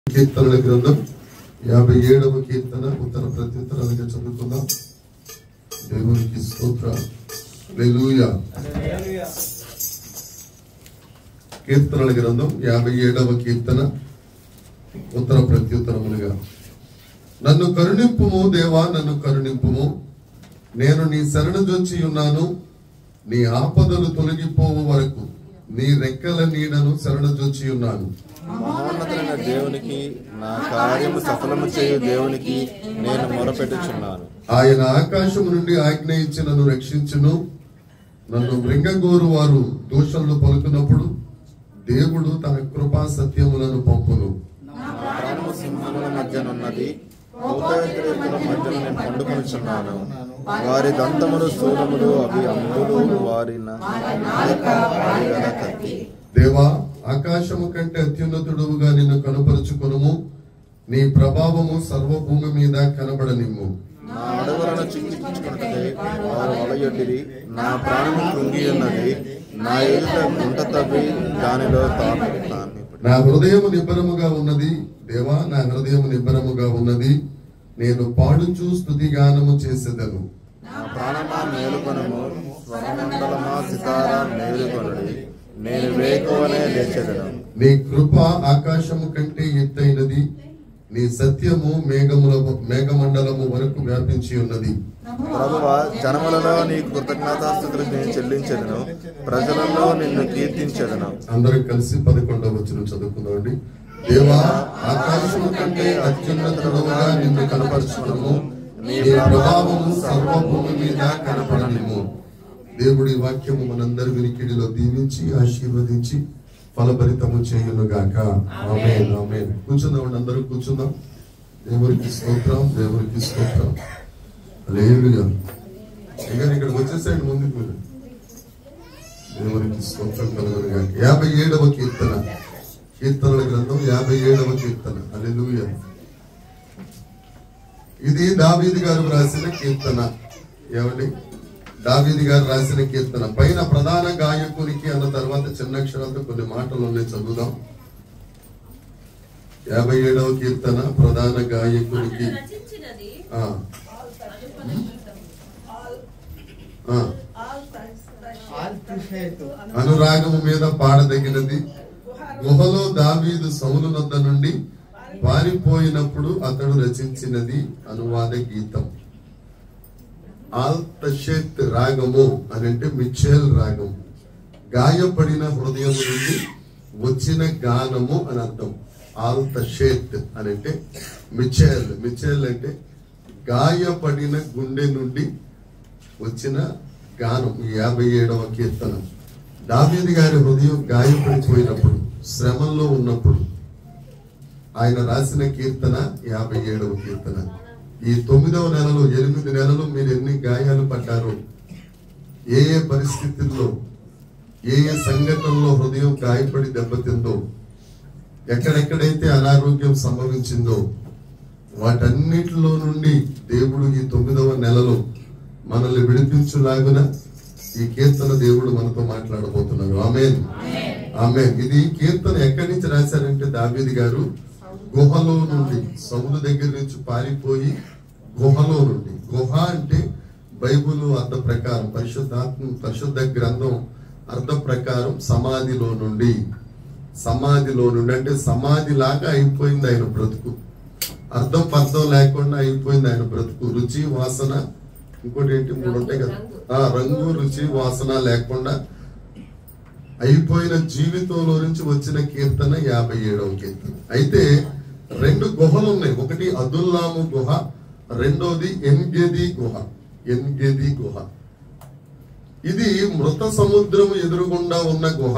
కీర్తనల గ్రంథం యాభై ఏడవ కీర్తన ఉత్తర ప్రత్యుత్తరాలుగా చదువుకుందాం దేవునికి స్తోత్ర హల్లెలూయా కీర్తనల గ్రంథం యాభై ఏడవ కీర్తన ఉత్తర ప్రత్యుత్తరములుగా నన్ను కరుణింపుము దేవా నన్ను కరుణింపుము నేను నీ శరణుజొచ్చి ఉన్నాను నీ ఆపదలు తొలగిపోవు వరకు నీ రెక్కల నీడను శరణుజొచ్చి ఉన్నాను మహోన్నతులైన దేవునికి నా కార్యము సఫలము చేయు దేవునికి నేను మొరపెట్టుచున్నాను ఆయన ఆకాశము నుండి ఆజ్ఞ ఇచ్చి నన్ను రక్షించును నన్ను మృంగగోరు వారు దూషణలు పలుకున్నప్పుడు దేవుడు తన కృపా సత్యములను పంపును నా ప్రాణము సింహముల మధ్యనున్నది భూతవేత్రుల మధ్యన నేను పండుకొనుచున్నాను వారి దంతములు స్థూలములు అవి అంబులు వారి నా- నాలుక వారి గల కత్తి దేవా ఆకాశము కంటే అత్యున్నతుడుగా నిన్ను కనుపరుచుకొనుము నీ ప్రభావము సర్వభూమి మీద కనబడనిమ్ము నా అడవులను చిక్కించుకున్నదే వారు వలయొడ్డిరి నా ప్రాణము కృంగి ఉన్నది నా ఎదుట గుంట తవ్వి దానిలో తాకుతాను నా హృదయము నిబ్బరముగా ఉన్నది దేవా నా హృదయము నిబ్బరముగా ఉన్నది నేను పాడుచూ స్తుతి గానము చేసేదను నా ప్రాణమా మేలుకొనము స్వరమండలమా సితారా మేలుకొనుడి నేను వేకువనే లేచెదను నీ కృప ఆకాశము కంటే ఎత్తైనది నీ సత్యము మేఘముల మేఘమండలము వరకు వ్యాపించి ఉన్నది ప్రభువ జనములలో నీ కృతజ్ఞతాస్థుతులు నేను చెల్లించెదను ప్రజలలో నిన్ను కీర్తించెదను అందరూ కలిసి పదకొండవ వచ్చిన చదువుకుందామండి దేవా ఆకాశము కంటే అత్యున్నతుడుగా నిన్ను కనపరచుకున్నాము నీ ప్రభావము సర్వభూమి మీద కనపడనిము దేవుడి వాక్యము మనందరి వినికిడిలో దీవించి ఆశీర్వదించి ఫలభరితము చేయును గాక ఆమేన్ ఆమేన్ కూర్చుందాం అందరూ కూర్చుందాం దేవునికి స్తోత్రం దేవునికి స్తోత్రం లేలుగా ఇంకా ఇక్కడికి వచ్చేసాడు ముందుకు మీరు దేవునికి స్తోత్రం కలుగును గాక యాభై ఏడవ కీర్తన కీర్తనల గ్రంథం యాభై ఏడవ కీర్తన అల్లెలూయ ఇది దావీది గారు రాసిన కీర్తన ఏమండి దావీది గారు రాసిన కీర్తన పైన ప్రధాన గాయకునికి అన్న తర్వాత చిన్న అక్షరాలతో కొన్ని మాటలు ఉన్నాయి చదువుదాం యాభై ఏడవ కీర్తన ప్రధాన గాయకునికి రచించినది ఆ ఆ అనురాగము మీద పాడదగినది గుహలో దావీదు సౌలు నొద్ద నుండి పారిపోయినప్పుడు అతడు రచించినది అనువాద గీతం ఆల్తషెత్ రాగము అని అంటే మిచెల్ రాగం గాయపడిన హృదయం నుండి వచ్చిన గానము అని అర్థం ఆల్తషేత్ అని అంటే మిచెల్ మిచెల్ అంటే గాయపడిన గుండె నుండి వచ్చిన గానం ఈ యాభై ఏడవ కీర్తన దావీది గారి హృదయం గాయపడిపోయినప్పుడు శ్రమంలో ఉన్నప్పుడు ఆయన రాసిన కీర్తన యాభై ఏడవ కీర్తన ఈ తొమ్మిదవ నెలలో ఎనిమిది నెలలు మీరు ఎన్ని గాయాలు పడ్డారో ఏ ఏ పరిస్థితుల్లో ఏ ఏ సంఘటనలో హృదయం గాయపడి దెబ్బతిందో ఎక్కడెక్కడైతే అనారోగ్యం సంభవించిందో వాటన్నిటిలో నుండి దేవుడు ఈ తొమ్మిదవ నెలలో మనల్ని విడిపించులాగున ఈ కీర్తన దేవుడు మనతో మాట్లాడబోతున్నారు ఆమెన్ ఆమెన్ ఇది కీర్తన ఎక్కడి నుంచి రాశారంటే దావీది గారు గుహలో నుండి సముద్ర దగ్గర నుంచి పారిపోయి గుహలో నుండి గుహ అంటే బైబుల్ అర్థ ప్రకారం పరిశుద్ధాత్మ పరిశుద్ధ గ్రంథం అర్థ ప్రకారం సమాధిలో నుండి సమాధిలో నుండి అంటే సమాధి లాగా అయిపోయింది ఆయన బ్రతుకు అర్థం పర్థం లేకుండా అయిపోయింది ఆయన బ్రతుకు రుచి వాసన ఇంకోటి ఏంటి మూడు ఉంటాయి కదా ఆ రంగు రుచి వాసన లేకుండా అయిపోయిన జీవితంలో నుంచి వచ్చిన కీర్తన యాభై ఏడవ కీర్తన అయితే రెండు గుహలు ఉన్నాయి ఒకటి అదుల్లాము గుహ రెండోది ఎన్గెది గుహ ఎన్గెది గుహ ఇది మృత సముద్రము ఎదురుగుండా ఉన్న గుహ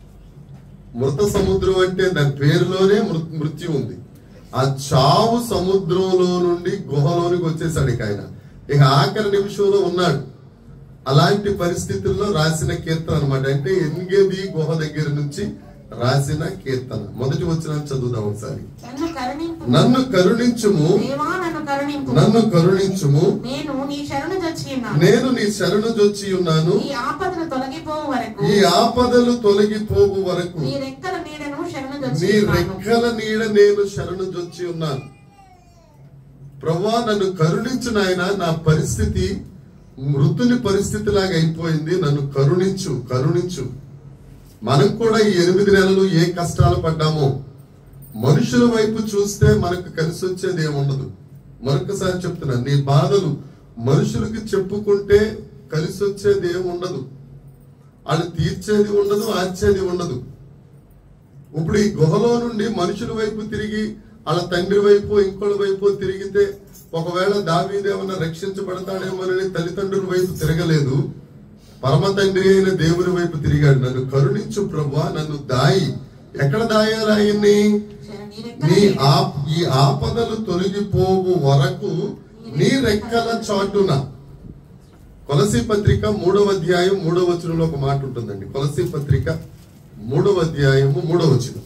మృత సముద్రం అంటే దాని పేరులోనే మృ- మృత్యు ఉంది ఆ చావు సముద్రంలో నుండి గుహలోనికి వచ్చేసాడు ఇక ఆయన ఇక ఆఖరి నిమిషంలో ఉన్నాడు అలాంటి పరిస్థితుల్లో రాసిన కీర్తన అన్నమాట అంటే ఎన్గేది గుహ దగ్గర నుంచి రాసిన కీర్తన మొదటి వచ్చిన చదువుదాం ఒకసారి నన్ను కరుణింపు నన్ను కరుణించుము దేవా నన్ను కరుణింపు నన్ను కరుణించుము నేను నీ శరణు చచ్చి ఉన్నాను నేను నీ శరణు జొచ్చి ఉన్నాను ఈ ఆపదను తొలగిపోవు వరకు ఈ ఆపదలు తొలగిపోవు వరకు నీ రెక్కల నీడను శరణు నీ ఉన్నాను రెక్కల నీడ నేను శరణు జొచ్చి ఉన్నాను ప్రభా నన్ను కరుణించు నాయన నా పరిస్థితి మృతుని పరిస్థితి లాగా అయిపోయింది నన్ను కరుణించు కరుణించు మనం కూడా ఈ ఎనిమిది నెలలు ఏ కష్టాలు పడ్డామో మనుషుల వైపు చూస్తే మనకు కలిసి వచ్చేది ఏముండదు మరొకసారి చెప్తున్నా నీ బాధలు మనుషులకి చెప్పుకుంటే కలిసి వచ్చేది ఏముండదు వాళ్ళు తీర్చేది ఉండదు ఆర్చేది ఉండదు ఇప్పుడు ఈ గుహలో నుండి మనుషుల వైపు తిరిగి వాళ్ళ తండ్రి వైపు ఇంకోళ్ళ వైపు తిరిగితే ఒకవేళ దావీదేమన్నా రక్షించబడతాడేమోనని తల్లిదండ్రుల వైపు తిరగలేదు పరమ తండ్రి అయిన దేవుని వైపు తిరిగాడు నన్ను కరుణించు ప్రభా నన్ను దాయి ఎక్కడ దాయాలి ఆయన్ని నీ రెక్కల నీ నీడ. ఆ ఈ ఆపదలు తొలగిపోవు వరకు నీ రెక్కల చాటున కొలసి పత్రిక మూడవ అధ్యాయం మూడవ వచనంలో ఒక మాట ఉంటుందండి కొలసి పత్రిక మూడవ అధ్యాయము మూడవ వచనం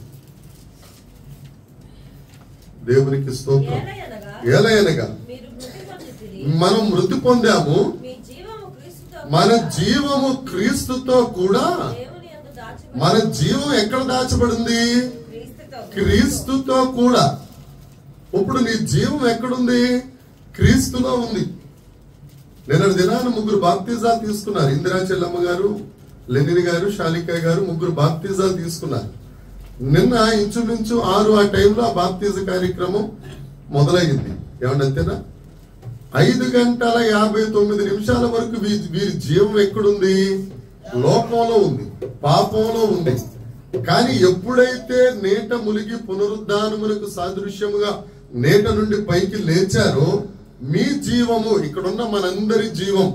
దేవునికి స్తోత్రం ఏలయనగా ఏలయనగా మీరు మృతి పొందితిరి. మనం మృతి పొందాము మీ జీవము క్రీస్తుతో మన కూడా జీవము క్రీస్తుతో కూడా దేవుని యందు దాచబడి మన జీవం ఎక్కడ దాచబడింది క్రీస్తుతో క్రీస్తుతో కూడా ఇప్పుడు నీ జీవం ఎక్కడుంది క్రీస్తులో ఉంది నిన్న దినాన ముగ్గురు బాప్తిజాలు తీసుకున్నారు ఇందిరా చెల్లమ్మ గారు లెనిన్ గారు షాలిక గారు ముగ్గురు బాప్తిజాలు తీసుకున్నారు నిన్న ఇంచుమించు ఆరు ఆ టైంలో ఆ బాప్తిజ కార్యక్రమం మొదలైంది ఏమన్నా అంతేనా ఐదు గంటల యాభై తొమ్మిది నిమిషాల వరకు వీ- వీరి జీవం ఎక్కడుంది లోకంలో ఉంది పాపంలో ఉంది కానీ ఎప్పుడైతే నేట ములిగి పునరుద్ధానములకు సాదృశ్యముగా నేట నుండి పైకి లేచారో మీ జీవము ఇక్కడున్న మనందరి జీవం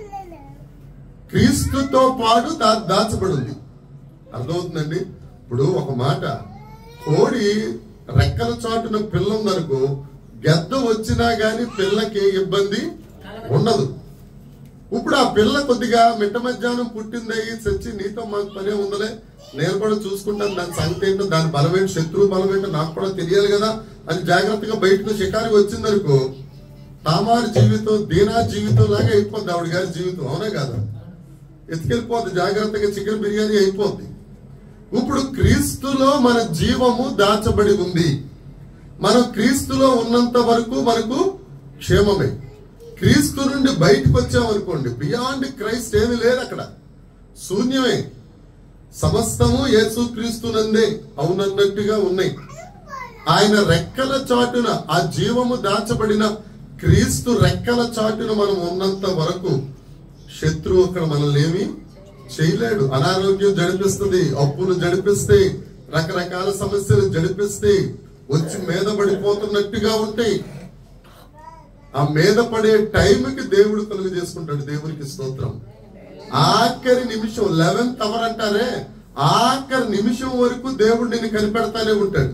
క్రీస్తుతో పాటు దా దాచబడి ఉంది అర్థమవుతుందండి ఇప్పుడు ఒక మాట కోడి రెక్కల చాటున పిల్ల ఉందనుకో గెద్ద వచ్చినా గాని పిల్లకి ఇబ్బంది ఉండదు ఇప్పుడు ఆ పిల్ల కొద్దిగా మిట్ట మధ్యాహ్నం పుట్టిందయ్యి చచ్చి నీతో మాకు పనే ఉందలే నేను కూడా చూసుకుంటాను దాని సంగతి ఏంటో దాని బలమేంటి శత్రువు బలం ఏంటో నాకు కూడా తెలియాలి కదా అని జాగ్రత్తగా బయటకు షికారికి వచ్చిందనుకో తామారి జీవితం దీనా జీవితం లాగా అయిపోద్ది ఆవిడ గారి జీవితం అవునా కదా ఎత్తుకెళ్ళిపోద్ది జాగ్రత్తగా చికెన్ బిర్యానీ అయిపోద్ది ఇప్పుడు క్రీస్తులో మన జీవము దాచబడి ఉంది మనం క్రీస్తులో ఉన్నంత వరకు మనకు క్షేమమే క్రీస్తు నుండి బయటకు వచ్చామనుకోండి బియాండ్ క్రైస్ట్ ఏమీ లేదు అక్కడ శూన్యమే సమస్తము యేసు క్రీస్తునందే అవునన్నట్టుగా ఉన్నాయి ఆయన రెక్కల చాటున ఆ జీవము దాచబడిన క్రీస్తు రెక్కల చాటున మనం ఉన్నంత వరకు శత్రువు అక్కడ మనల్ని ఏమి చేయలేడు అనారోగ్యం జడిపిస్తుంది అప్పులు జడిపిస్తే రకరకాల సమస్యలు జడిపిస్తే వచ్చి మీద పడిపోతున్నట్టుగా ఉంటాయి ఆ మీద పడే టైంకి దేవుడు కలుగు చేసుకుంటాడు దేవునికి స్తోత్రం ఆఖరి నిమిషం లెవెన్త్ అవర్ అంటారే ఆఖరి నిమిషం వరకు దేవుడు నిన్ను కనిపెడతానే ఉంటాడు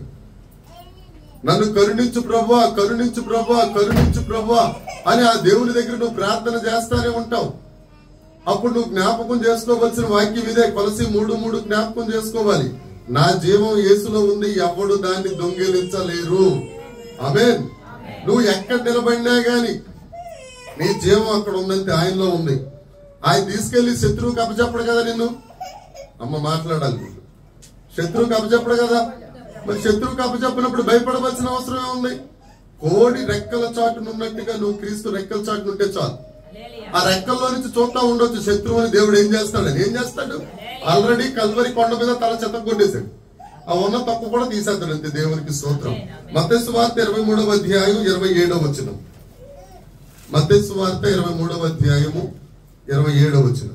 నన్ను కరుణించు ప్రభా కరుణించు ప్రభా కరుణించు ప్రభా అని ఆ దేవుని దగ్గర నువ్వు ప్రార్థన చేస్తానే ఉంటావు అప్పుడు నువ్వు జ్ఞాపకం చేసుకోవలసిన వాక్యం ఇదే కొలసి మూడు మూడు జ్ఞాపకం చేసుకోవాలి నా జీవం యేసులో ఉంది ఎవడు దాన్ని దొంగిలించలేరు ఆమేన్ నువ్వు ఎక్కడ నిలబడినా గాని నీ జీవం అక్కడ ఉందంటే ఆయనలో ఉంది ఆయన తీసుకెళ్లి శత్రువుకి అప్పచెప్పడు కదా నిన్ను అమ్మ మాట్లాడాలి నీకు. శత్రువుకి అప్పచెప్పడు కదా మరి శత్రువుకి అప్పచెప్పినప్పుడు భయపడవలసిన అవసరం ఏముంది కోడి రెక్కల చాటున ఉన్నట్టుగా నువ్వు క్రీస్తు రెక్కల చాటున ఉంటే చాలు ఆ రెక్కల్లో నుంచి చూస్తా ఉండొచ్చు శత్రువుని దేవుడు ఏం చేస్తాడు ఏం చేస్తాడు ఆల్రెడీ కల్వరి కొండ మీద తల చెత్త కొట్టేశాడు ఆ ఉన్న తప్పు కూడా తీసేస్తాడు అంతే దేవునికి స్తోత్రం మత్స్సు వార్త ఇరవై మూడవ అధ్యాయం ఇరవై ఏడవ వచ్చిన మత్స్సు వార్త ఇరవై మూడవ అధ్యాయము ఇరవై ఏడవ వచ్చిన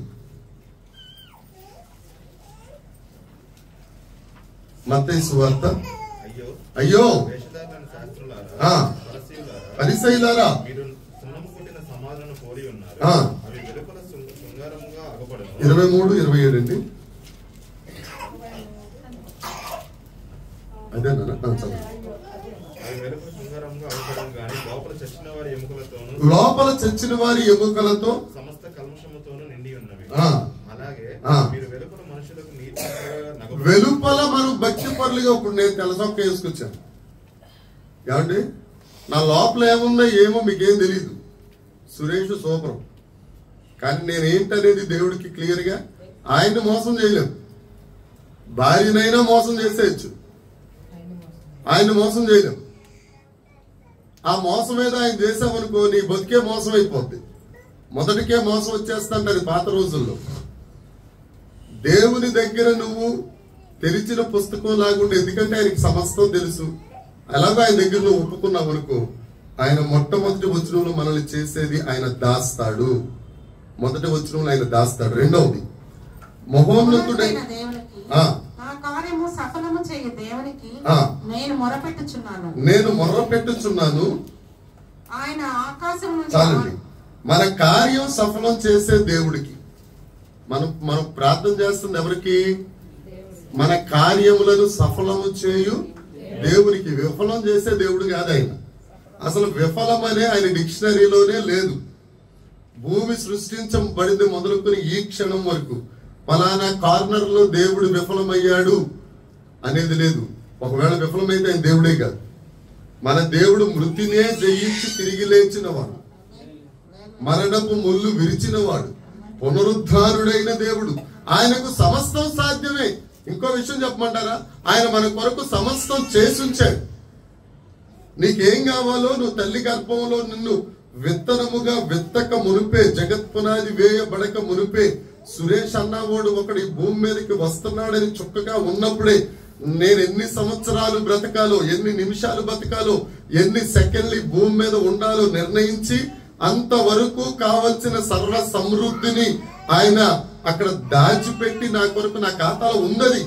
మత్తయి వార్త అయ్యో అయ్యో వేషధారులను శాస్త్రులారా ఆ. ఫరిసీయులారా, పరిసైలారా మీరు సున్నము కొట్టిన సమాధులను పోలి ఉన్నారు ఆ. అవి వెలుపల శృంగ- శృంగారముగా అగపడను ఇరవై మూడు ఇరవై ఏడు అండి అదేనా చదువు అవి వెలుపల శృంగారముగా అగపడను గాని లోపల చచ్చిన వారి ఎముకలతోనూ లోపల చచ్చిన వారి ఎముకలతో సమస్త కల్మషముతోనూ నిండి ఉన్నవి ఆ. అలాగే ఆ. మీరు వెలుపల మనుషులకు నీతి నగ వెలుపల మనం భక్తి పరులుగా ఇప్పుడు నేను తెల్లసొక్క వేసుకొచ్చాను ఏమండి నా లోపల ఏముందో ఏమో మీకేం తెలియదు సురేష్ సూపరం కానీ నేను ఏంటనేది దేవుడికి క్లియర్ గా ఆయన్ని మోసం చేయలేం భార్యనైనా మోసం చేసేయచ్చు ఆయన మోసం చేయలేం ఆ మోసం మీద ఆయన చేసామనుకో నీ బతికే మోసం అయిపోద్ది మొదటికే మోసం వచ్చేస్తుంటది పాత రోజుల్లో దేవుని దగ్గర నువ్వు తెరిచిన పుస్తకం లాగుండే ఎందుకంటే ఆయనకి సమస్తం తెలుసు ఎలాగో ఆయన దగ్గర నువ్వు ఒప్పుకున్నావు అనుకో ఆయన మొట్టమొదటి వచనంలో మనల్ని చేసేది ఆయన దాస్తాడు మొదటి వచనంలో ఆయన దాస్తాడు రెండవది మహోన్నతుడై మహోన్నతుడైన దేవునికి ఆ. నా కార్యము సఫలము చేయ దేవునికి ఆ. నేను మొరపెట్టుచున్నాను నేను మొర్ర పెట్టుచున్నాను ఆయన ఆకాశం నుంచి చాలండి మన కార్యం సఫలం చేసే దేవుడికి మనం మనం ప్రార్థన చేస్తుంది ఎవరికి మన కార్యములను సఫలము చేయు దేవునికి విఫలం చేసే దేవుడు కాదు ఆయన అసలు విఫలం అనే ఆయన డిక్షనరీలోనే లేదు భూమి సృష్టించబడింది మొదలుకొని ఈ క్షణం వరకు ఫలానా కార్నర్ లో దేవుడు విఫలమయ్యాడు అనేది లేదు ఒకవేళ విఫలమైతే ఆయన దేవుడే కాదు మన దేవుడు మృతినే జయించి తిరిగి లేచినవాడు మరణపు ముళ్ళు విరిచినవాడు పునరుద్ధారుడైన దేవుడు ఆయనకు సమస్తం సాధ్యమే ఇంకో విషయం చెప్పమంటారా ఆయన మన కొరకు సమస్తం చేసుంచాడు నీకేం కావాలో నువ్వు తల్లి గర్భంలో నిన్ను విత్తనముగా విత్తక మునిపే జగత్ పునాది వేయబడక మునిపే సురేష్ అన్నవాడు ఒకడు ఈ భూమి మీదకి వస్తున్నాడని చుక్కగా ఉన్నప్పుడే నేను ఎన్ని సంవత్సరాలు బ్రతకాలో ఎన్ని నిమిషాలు బ్రతకాలో ఎన్ని సెకండ్లు ఈ భూమి మీద ఉండాలో నిర్ణయించి అంతవరకు కావలసిన సర్వ సమృద్ధిని ఆయన అక్కడ దాచిపెట్టి నా కొరకు నా ఖాతాలో ఉన్నది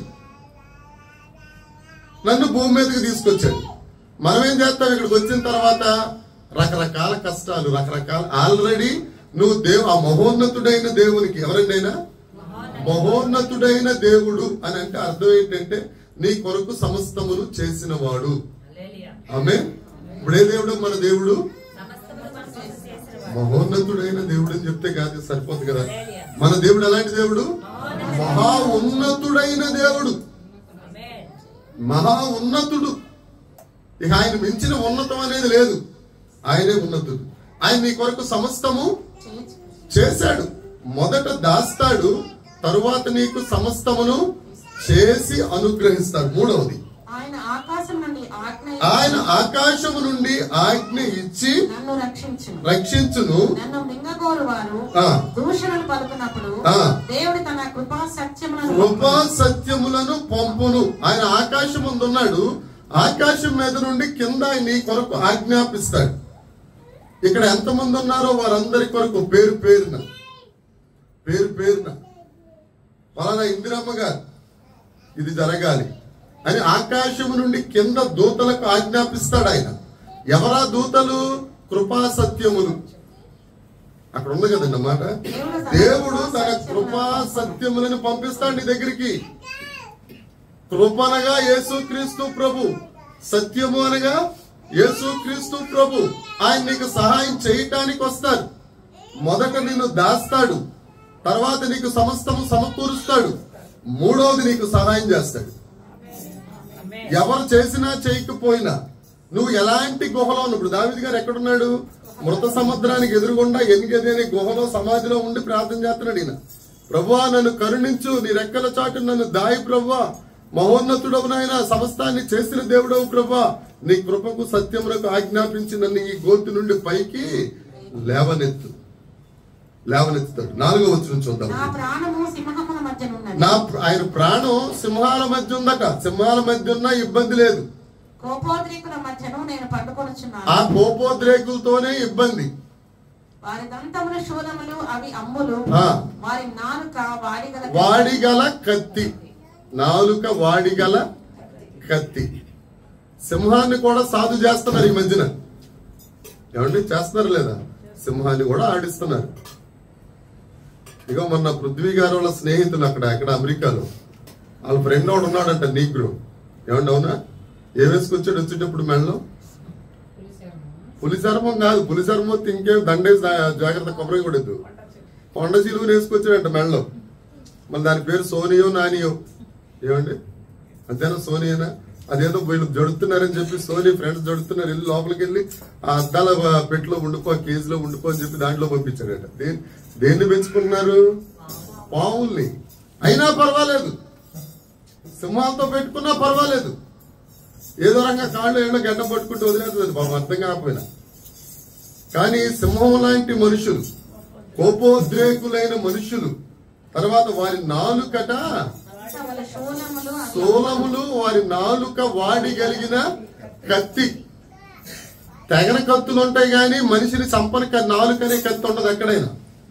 నన్ను భూమి మీదకి తీసుకొచ్చాడు మనం ఏం చేస్తాం ఇక్కడికి వచ్చిన తర్వాత రకరకాల కష్టాలు రకరకాల ఆల్రెడీ నువ్వు దేవు ఆ మహోన్నతుడైన దేవునికి ఎవరండైనా మహోన్నతుడైన దేవుడు అని అంటే అర్థం ఏంటంటే నీ కొరకు సమస్తమును చేసిన వాడు హల్లెలూయా. ఆమె ఇప్పుడే దేవుడు మన దేవుడు సమస్తము మన కోసం చేసినవాడు. మహోన్నతుడైన దేవుడు అని చెప్తే కాదు సరిపోదు కదా మన దేవుడు ఎలాంటి దేవుడు మహా ఉన్నతుడైన దేవుడు ఆమేన్. మహా ఉన్నతుడు ఇక ఆయన మించిన ఉన్నతం అనేది లేదు ఆయనే ఉన్నతుడు ఆయన నీ కొరకు సమస్తము చేయొచ్చు. చేశాడు మొదట దాస్తాడు తరువాత నీకు సమస్తమును చేసి అనుగ్రహిస్తాడు మూడవది ఆయన ఆకాశం నుండి ఆజ్ఞ ఆయన ఆకాశము నుండి ఆజ్ఞ ఇచ్చి నన్ను రక్షించును రక్షించును నన్ను మింగగోరు వారు ఆ. దూషణలు పలుకున్నప్పుడు ఆ. దేవుడు తన కృపా సత్యములను కృపా సత్యములను పంపును ఆయన ఆకాశం ఉన్నాడు ఆకాశం మీద నుండి కింద ఆయన నీ కొరకు ఆజ్ఞాపిస్తాడు ఇక్కడ ఎంతమంది ఉన్నారో వారందరి కొరకు పేరు పేరున పేరు పేరున ఫలానా ఇందిరమ్మ గారు ఇది జరగాలి అని ఆకాశము నుండి కింద దూతలకు ఆజ్ఞాపిస్తాడు ఆయన ఎవరా దూతలు కృపా సత్యములు అక్కడ ఉంది కదండి అన్నమాట దేవుడు తన కృపా సత్యములను పంపిస్తాడు నీ దగ్గరికి కృపనగా యేసుక్రీస్తు ప్రభు సత్యము అనగా యేసుక్రీస్తు ప్రభు ఆయన నీకు సహాయం చేయటానికి వస్తాడు మొదట నిన్ను దాస్తాడు తర్వాత నీకు సమస్తము సమకూరుస్తాడు మూడవది నీకు సహాయం చేస్తాడు ఆమేన్. ఎవరు చేసినా చేయకపోయినా నువ్వు ఎలాంటి గుహలో ఉన్నావు ఇప్పుడు దావిది గారు ఎక్కడున్నాడు మృత సముద్రానికి ఎదురుగుండా ఎనిగది అనే గుహలో సమాధిలో ఉండి ప్రార్థన చేస్తున్నాడు ఈయన ప్రభువా నన్ను కరుణించు నీ రెక్కల చాటు నన్ను దాయి ప్రభువా మహోన్నతుడవు నాయన సమస్తాన్ని చేసిన దేవుడవు ప్రభా నీ కృపకు సత్యములకు ఆజ్ఞాపించి నన్ను ఈ గోతు నుండి పైకి లేవనెత్తు లేవనెత్తుతాడు నాలుగో వచ్చిన చూద్దాం నా ప్రాణము సింహముల మధ్యనున్నది నా ప్ర- ఆయన ప్రాణం సింహాల మధ్య ఉందట సింహాల మధ్య ఉన్నా ఇబ్బంది లేదు కోపోద్రేకుల మధ్యను నేను పండుకొనుచున్నాను ఆ కోపోద్రేకులతోనే ఇబ్బంది వారి దంతములు శూలములు అవి అమ్ములు ఆ. వారి నాలుక వాడిగల వాడిగల కత్తి నాలుక వాడిగల కత్తి సింహాన్ని కూడా సాధు చేస్తున్నారు ఈ మధ్యన ఏమండి చేస్తున్నారు లేదా సింహాన్ని కూడా ఆడిస్తున్నారు ఇగో మొన్న పృథ్వీ గారు వాళ్ళ స్నేహితులు అక్కడ అక్కడ అమెరికాలో వాళ్ళ ఫ్రెండ్ ఒకడు ఉన్నాడంట నీగ్రో ఏమండి అవునా ఏ వేసుకొచ్చాడు వచ్చేటప్పుడు మెడలో పులి చర్మం కాదు పులి చర్మం వస్తే ఇంకేం దండేసి జా- జాగ్రత్త కొబ్బరి కొడద్దు కొండ చిలువని వేసుకొచ్చాడంట మెడలో మళ్ళీ దాని పేరు సోనియో నానియో ఏమండి అంతేనా సోనియేనా అదేదో వీళ్ళు జడుతున్నారని చెప్పి సోని ఫ్రెండ్స్ జడుతున్నారు వెళ్ళి లోపలికి వెళ్ళి ఆ అద్దాల పెట్టులో ఉండిపో ఆ కేజీలో ఉండిపో అని చెప్పి దాంట్లో పంపించాడట దేని దేన్ని పెంచుకుంటున్నారు పావుల్ని అయినా పర్వాలేదు సింహాలతో పెట్టుకున్నా పర్వాలేదు ఏదో రకంగా కాళ్ళు ఏళ్ళ గడ్డ పట్టుకుంటూ వదిలేస్తుంది బాబు అర్థం కాకపోయినా కానీ సింహం లాంటి మనుషులు కోపోద్రేకులైన మనుషులు తర్వాత వారి నాలుకట వాళ్ళ శూలములు అవి సోలములు వారి నాలుక వాడిగలిగిన కత్తి తెగన కత్తులు ఉంటాయి కానీ మనిషిని చంపని క- నాలుకనే కత్తి ఉండదు ఎక్కడైనా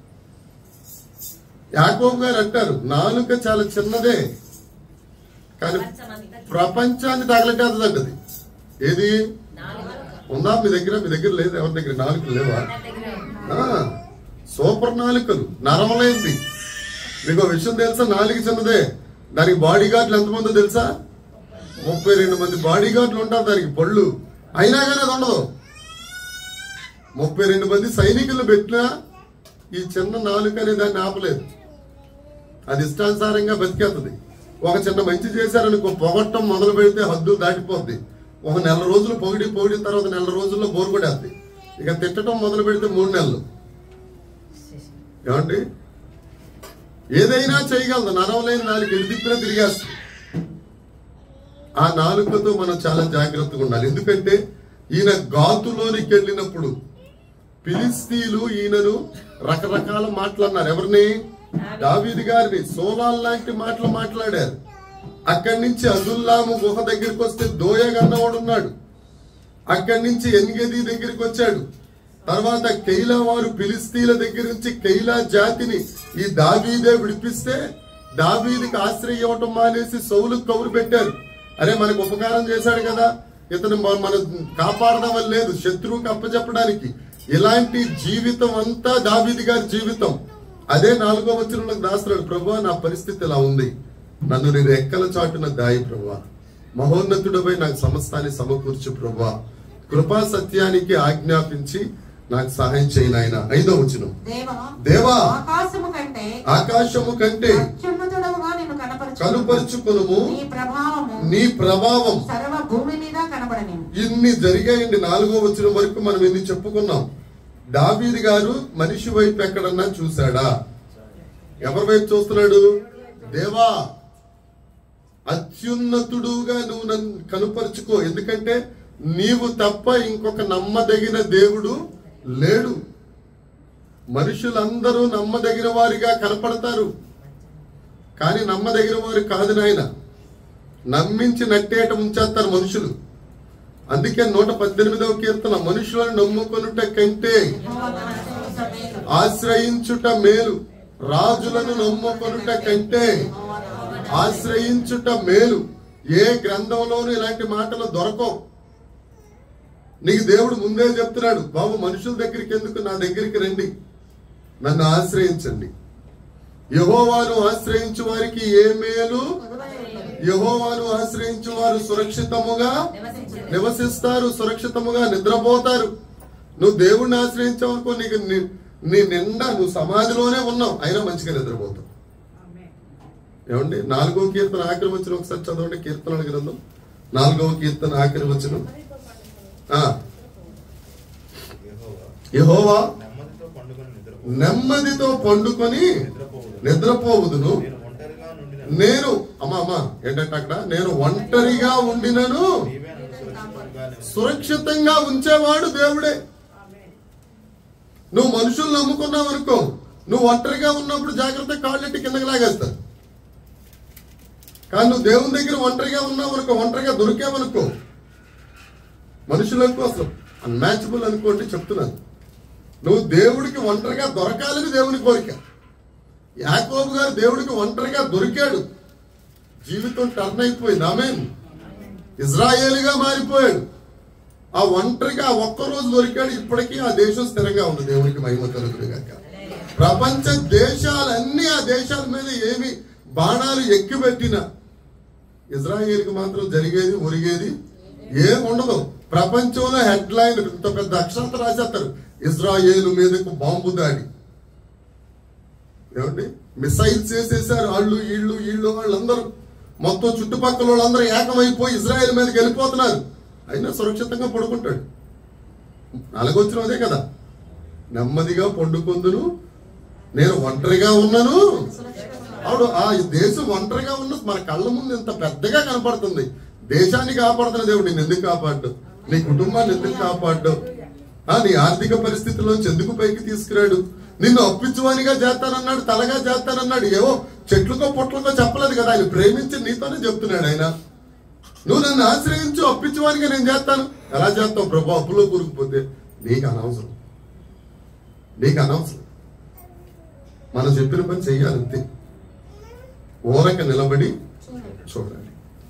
యాకోబు గారు అంటారు నాలుక చాలా చిన్నదే కానీ ప్రపంచమంతా ప్రపంచాన్ని తగలటేదంటది ఏది నాలుగు ఉందా మీ దగ్గర మీ దగ్గర లేదు ఎవరి దగ్గర నాలుగు లేవా నా దగ్గర ఉంది. ఆ, సూపర్ నాలుకలు నరమలేంది మీకు ఒక విషయం తెలుసా నాలుగు చిన్నదే దానికి బాడీ గార్డులు ఎంతమందో తెలుసా ముప్పై రెండు మంది బాడీ గార్డులు ఉంటారు దానికి పళ్ళు అయినా కానీ అది ఉండదు ముప్పై రెండు మంది సైనికులు పెట్టినా ఈ చిన్న నాలుక అనే దాన్ని ఆపలేదు అది ఇష్టానుసారంగా బతికేస్తుంది ఒక చిన్న మంచి చేశారనుకో పొగట్టం మొదలు పెడితే హద్దులు దాటిపోద్ది ఒక నెల రోజులు పొగిడి పొగిడిన తర్వాత నెల రోజుల్లో బోరు కొడేద్ది ఇక తిట్టడం మొదలు పెడితే మూడు నెలలు ఏమండి ఏదైనా చేయగలదు నరవలేని నాలుగు ఎడిదిప్పినా తిరిగేస్తుంది ఆ నాలుకతో మనం చాలా జాగ్రత్తగా ఉండాలి ఎందుకంటే ఈయన గాతులోనికి వెళ్ళినప్పుడు ఫిలిస్తీన్లు ఈయనను రకరకాల మాటలు అన్నారు ఎవరిని దావీది గారిని సోలాల్ లాంటి మాటలు మాట్లాడారు అక్కడి నుంచి అదుల్లాము గుహ దగ్గరికి వస్తే దోయగన్నవాడు ఉన్నాడు అక్కడి నుంచి ఎన్గది దగ్గరికి వచ్చాడు తర్వాత కైలా వారు ఫిలిస్తీన్ల దగ్గర నుంచి కైలా జాతిని ఈ దావీదే విడిపిస్తే దావీదికి ఆశ్రయం ఇవ్వటం మానేసి సౌలుకు కౌరు పెట్టారు అరే మనకు ఉపకారం చేశాడు కదా ఇతను మ- మనం కాపాడదామని లేదు శత్రువుకి అప్పచెప్పడానికి ఇలాంటి జీవితం అంతా దావీది గారి జీవితం అదే నాలుగో వచనంలో దాస్తున్నాడు ప్రభు నా పరిస్థితి ఇలా ఉంది నన్ను నేను రెక్కల చాటున దాయి ప్రభా మహోన్నతుడపై నాకు సమస్తాన్ని సమకూర్చు ప్రభా కృపా సత్యానికి ఆజ్ఞాపించి నాకు సహాయం చేయను ఆయన ఐదో వచనం దేవా దేవా ఆకాశము కంటే ఆకాశము కంటే అత్యున్నతుడవుగా నిన్ను కనపరచు కనుపరుచుకునుము నీ ప్రభావము నీ ప్రభావం సర్వ భూమి మీద కనబడని ఇన్ని జరిగాయండి నాలుగో వచ్చిన వరకు మనం ఇన్ని చెప్పుకున్నాం దావీది గారు మనిషి వైపు ఎక్కడన్నా చూశాడా ఎవరి వైపు చూస్తున్నాడు దేవా అత్యున్నతుడుగా నువ్వు నన్ను కనుపరుచుకో ఎందుకంటే నీవు తప్ప ఇంకొక నమ్మదగిన దేవుడు లేడు మనుషులందరూ నమ్మదగిన వారిగా కనపడతారు కానీ నమ్మదగిన వారు కాదు నాయన నమ్మించి నట్టేట ఉంచేస్తారు మనుషులు అందుకే నూట పద్దెనిమిదవ కీర్తన మనుషులను నమ్ముకొనుట కంటే ఆశ్రయించుట మేలు రాజులను నమ్ముకొనుట కంటే ఆశ్రయించుట మేలు ఏ గ్రంథంలోనూ ఇలాంటి మాటలు దొరకవు నీకు దేవుడు ముందే చెప్తున్నాడు బాబు మనుషుల దగ్గరికి ఎందుకు నా దగ్గరికి రండి నన్ను ఆశ్రయించండి యహోవాను ఆశ్రయించు వారికి ఏ మేలు యహోవాను ఆశ్రయించు వారు సురక్షితముగా నివసిస్తారు సురక్షితముగా నిద్రపోతారు నువ్వు దేవుణ్ణి ఆశ్రయించావనుకో నీకు ని- నీ నిండా నువ్వు సమాధిలోనే ఉన్నావు అయినా మంచిగా నిద్రపోతావు ఏమండి నాలుగో కీర్తన ఆఖరి వచ్చిన ఒకసారి చదవండి కీర్తనల గ్రంథం నాలుగవ కీర్తన ఆఖరి వచ్చిన యహోవా నెమ్మదితో పండుగను నిద్రపో నెమ్మదితో పండుకొని నిద్రపోవుదును నేను ఒంటరిగా నుండి నేను అమ్మా అమ్మా ఏంటంటే అక్కడ నేను ఒంటరిగా ఉండినను నీవే నన్ను సురక్షితంగా నివసించు. సురక్షితంగా ఉంచేవాడు దేవుడే నువ్వు మనుషులు నమ్ముకున్నావు అనుకో నువ్వు ఒంటరిగా ఉన్నప్పుడు జాగ్రత్త కాళ్ళెట్టి కిందకి లాగేస్తారు కానీ నువ్వు దేవుని దగ్గర ఒంటరిగా ఉన్నావు అనుకో ఒంటరిగా దొరికావనుకో మనుషులకు అసలు అన్మ్యాచబుల్ అనుకోండి చెప్తున్నాను నువ్వు దేవుడికి ఒంటరిగా దొరకాలని దేవుని కోరిక యాకోబు గారు దేవుడికి ఒంటరిగా దొరికాడు జీవితం టర్న్ అయిపోయింది ఆమెన్ ఇజ్రాయేలుగా మారిపోయాడు ఆ ఒంటరిగా ఆ ఒక్క రోజు దొరికాడు ఇప్పటికీ ఆ దేశం స్థిరంగా ఉంది దేవునికి మహిమ కలుగుడు గాక ప్రపంచ దేశాలన్నీ ఆ దేశాల మీద ఏమి బాణాలు ఎక్కుపెట్టినా ఇజ్రాయేల్కి మాత్రం జరిగేది ఒరిగేది ఏం ఉండదు ప్రపంచంలో హెడ్ లైన్ ఇంత పెద్ద అక్షరాలతో రాసేస్తారు ఇజ్రాయేలు మీదకు బాంబు దాడి ఏమండి మిసైల్స్ వేసేసారు వాళ్ళు వీళ్ళు వీళ్ళు వాళ్ళందరూ మొత్తం చుట్టుపక్కల వాళ్ళందరూ ఏకమైపోయి ఇజ్రాయెల్ మీదకి వెళ్ళిపోతున్నారు అయినా సురక్షితంగా పడుకుంటాడు నాలుగొచ్చిన అదే కదా నెమ్మదిగా పండుకొందును నేను ఒంటరిగా ఉన్నాను ఆవిడ ఆ దేశం ఒంటరిగా ఉన్న మన కళ్ళ ముందు ఇంత పెద్దగా కనపడుతుంది దేశాన్ని కాపాడుతున్న దేవుడు నిన్ను ఎందుకు కాపాడు నీ కుటుంబాన్ని ఎందుకు కాపాడు ఆ నీ ఆర్థిక పరిస్థితుల్లోంచి ఎందుకు పైకి తీసుకురాడు నిన్ను అప్పించువానిగా చేస్తానన్నాడు తలగా చేస్తానన్నాడు ఏవో చెట్లకో పొట్లకో చెప్పలేదు కదా ఆయన ప్రేమించి నీతోనే చెప్తున్నాడు ఆయన నువ్వు నన్ను ఆశ్రయించు అప్పించువానిగా నేను చేస్తాను ఎలా చేస్తావు ప్రభు అప్పులో కూరుకుపోతే నీకు అనవసరం నీకు అనవసరం మనం చెప్పిన పని చెయ్యాలి అంతే ఊరక నిలబడి చూడండి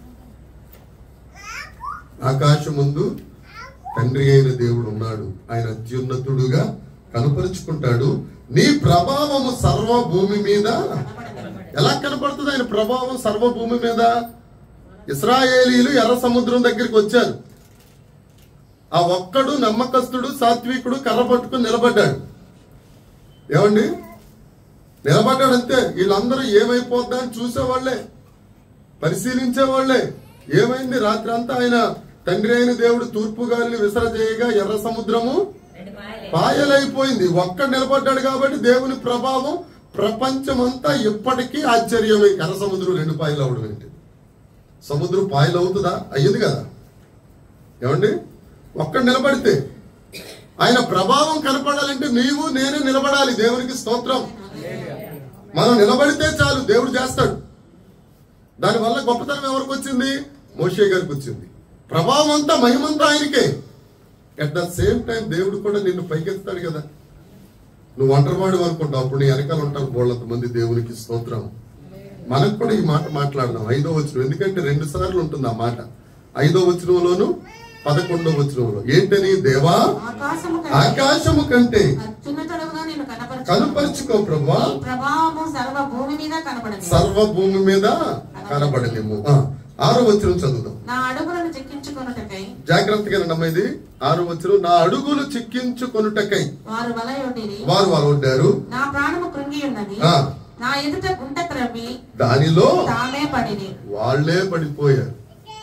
ఆకాశం ముందు తండ్రి అయిన దేవుడు ఉన్నాడు ఆయన అత్యున్నతుడుగా కనపరుచుకుంటాడు నీ ప్రభావము సర్వ భూమి మీద ఎలా కనపడుతుంది ఆయన ప్రభావం సర్వ భూమి మీద ఇస్రాయేలీలు ఎర్ర సముద్రం దగ్గరికి వచ్చారు ఆ ఒక్కడు నమ్మకస్తుడు సాత్వికుడు కర్ర పట్టుకుని నిలబడ్డాడు ఏమండి నిలబడ్డాడు అంతే వీళ్ళందరూ ఏమైపోద్దా అని చూసేవాళ్లే పరిశీలించేవాళ్లే ఏమైంది రాత్రి అంతా ఆయన తండ్రి అయిన దేవుడు తూర్పు గాలిని విసరజేయగా ఎర్ర సముద్రము రెండు పాయలే పాయలైపోయింది ఒక్కడు నిలబడ్డాడు కాబట్టి దేవుని ప్రభావం ప్రపంచమంతా ఇప్పటికీ ఆశ్చర్యమే ఎర్ర సముద్రం రెండు పాయలు అవడం ఏంటి సముద్రం పాయలు అవుతుందా అయ్యింది కదా ఏమండి ఒక్కడు నిలబడితే ఆయన ప్రభావం కనపడాలంటే నీవు నేనే నిలబడాలి దేవునికి స్తోత్రం మనం నిలబడితే చాలు దేవుడు చేస్తాడు దానివల్ల గొప్పతనం ఎవరికి వచ్చింది మోషే గారికి వచ్చింది ప్రభావం అంతా మహిమంతా ఆయనకే అట్ ద సేమ్ టైం దేవుడు కూడా నిన్ను పైకెత్తాడు కదా నువ్వు ఒంటరివాడు అనుకుంటావు అప్పుడు నీ వెనకాల ఉంటారు బోళ్ళంత మంది దేవునికి స్తోత్రం మనకు కూడా ఈ మాట మాట్లాడదాం ఐదో వచనం ఎందుకంటే రెండు సార్లు ఉంటుంది ఆ మాట ఐదో వచనంలోను పదకొండో వచనంలో ఏంటని దేవా ఆకాశము ఆకాశము కంటే అత్యున్నతుడుగా నేను కనపరచు కనుపరుచుకో ప్రభా నీ ప్రభావము సర్వ భూమి మీద కనపడదు సర్వ భూమి మీద కనబడలేము ఆ, ఆరో వచనం చదువుదాం నా అడుగులను చిక్కించుకొనుటకై జాగ్రత్తగా నమ్మేది ఆరో వచనం నా అడుగులు చిక్కించుకొనుటకై వారు వలయొడ్డిరి వారు వారు ఉండారు నా ప్రాణము కృంగి ఉన్నది ఆ. నా ఎదుట గుంట త్రవ్వి దానిలో తామే పడిని వాళ్ళే పడిపోయారు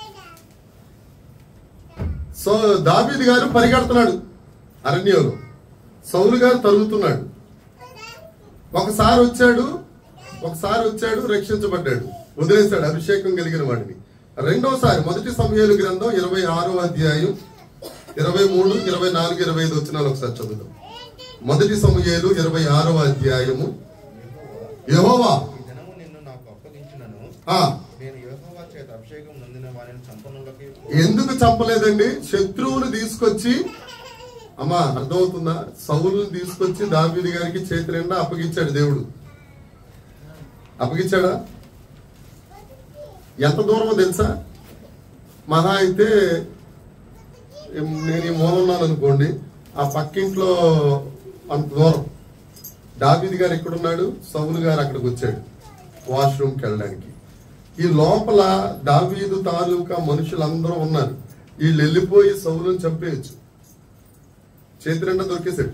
సో దావీది గారు పరిగెడుతున్నాడు అరణ్యంలో సౌలు గారు తరుగుతున్నాడు ఒకసారి వచ్చాడు ఒకసారి వచ్చాడు రక్షించబడ్డాడు వదిలేశాడు అభిషేకం కలిగిన వాడిని రెండోసారి మొదటి సమయాలు గ్రంథం ఇరవై ఆరో అధ్యాయం ఇరవై మూడు ఇరవై నాలుగు ఇరవై ఐదు వచ్చినాలు ఒకసారి చదువుదాం మొదటి సమయాలు ఇరవై ఆరవ అధ్యాయము యెహోవా ఈ దినము నిన్ను నాకు అప్పగించినను ఆ నేను యెహోవా చేత అభిషేకం నొందిన వారిని చంపనులకి ఎందుకు చంపలేదండి శత్రువును తీసుకొచ్చి అమ్మా అర్థమవుతుందా సౌలుని తీసుకొచ్చి దావీది గారికి చేతి నిండా అప్పగించాడు దేవుడు అప్పగించాడా ఎంత దూరమో తెలుసా మహా అయితే ఏం, నేను ఈ మూల ఉన్నాను అనుకోండి ఆ పక్కింట్లో అంత దూరం దావీది గారు ఎక్కడున్నాడు సౌలు గారు అక్కడికి వచ్చాడు వాష్రూమ్కి వెళ్ళడానికి ఈ లోపల దావీదు తాలూకా మనుషులందరూ ఉన్నారు వీళ్ళు వెళ్ళిపోయి సౌలుని చంపేయచ్చు చేతి నిండా దొరికేశాడు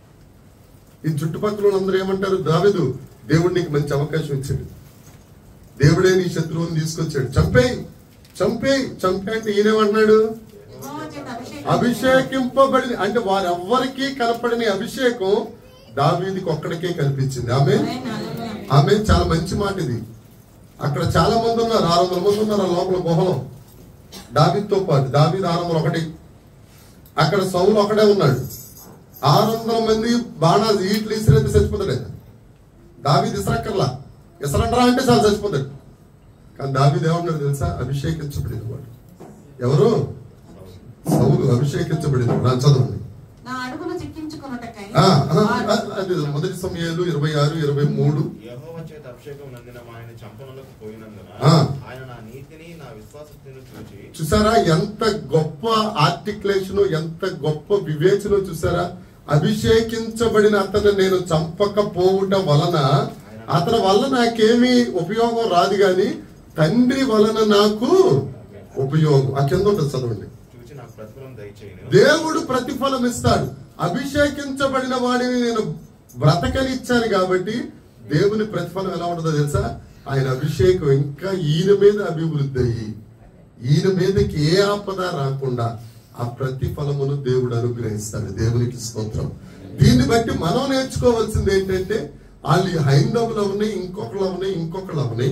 ఈ చుట్టుపక్కల వాళ్ళందరూ ఏమంటారు దావీదు దేవుడు నీకు మంచి అవకాశం ఇచ్చాడు దేవుడే నీ శత్రువుని తీసుకొచ్చాడు చంపేయి చంపేయి చంపే అంటే ఈయనేమన్నాడు యెహోవా చేత అభిషేకం అభిషేకింపబడి అంటే వారెవ్వరికీ కనపడని అభిషేకం దావీదికి ఒక్కడికే కనిపించింది ఆమె ఆమేన్, హల్లెలూయా. ఆమె చాలా మంచి మాట ఇది అక్కడ చాలా మంది ఉన్నారు ఆరు వందల మంది ఉన్నారు ఆ లోపల గుహలో దావీద్తో పాటు దావీద్ ఆరు వందల ఒకటి అక్కడ సౌలు ఒకడే ఉన్నాడు ఆరు వందల మంది బాణా ఈట్లు ఇసిరైతే చచ్చిపోతాడు ఆయన దావీద్ ఇసరక్కర్లా ఇసరండ్రా అంటే చాలా చచ్చిపోతాడు కానీ దావీద్ ఏమన్నాడు తెలుసా అభిషేకించబడిన వాడు ఎవరు సౌలు అభిషేకించబడిన వాడు. నా చదవండి నా అడుగులు చిక్కించుకొనుటకై ఆ, ఆ, వారు- ఆ, అది మొదటి సమయాలు ఇరవై ఆరు ఇరవై మూడు యెహోవా చేత అభిషేకం నందిన వారిని చంపనులకు పోయినందున ఆ. ఆయన నా నీతిని నా విశ్వాసతను చూచి చూసారా ఎంత గొప్ప ఆర్టికులేషన్ ఎంత గొప్ప వివేచన చూసారా అభిషేకించబడిన అతను నేను చంపకపోవుట వలన అతని వల్ల నాకేమీ ఉపయోగం రాదు గాని తండ్రి వలన నాకు ఉపయోగం ఆ కింద ఉంటుంది చదవండి చూచి నాకు ప్రతిఫలం దయచేయను దేవుడు ప్రతిఫలం ఇస్తాడు అభిషేకించబడిన వాడిని నేను బ్రతకనిచ్చాను కాబట్టి దేవుని ప్రతిఫలం ఎలా ఉంటుందో తెలుసా ఆయన అభిషేకం ఇంకా ఈయన మీద అభివృద్ధి అయ్యి ఈయన మీదకి ఏ ఆపద రాకుండా ఆ ప్రతిఫలమును దేవుడు అనుగ్రహిస్తాడు దేవునికి స్తోత్రం దీన్ని బట్టి మనం నేర్చుకోవాల్సింది ఏంటంటే వాళ్ళు హైందవులు అవని ఇంకొకళ్ళు అవని ఇంకొకళ్ళు అవని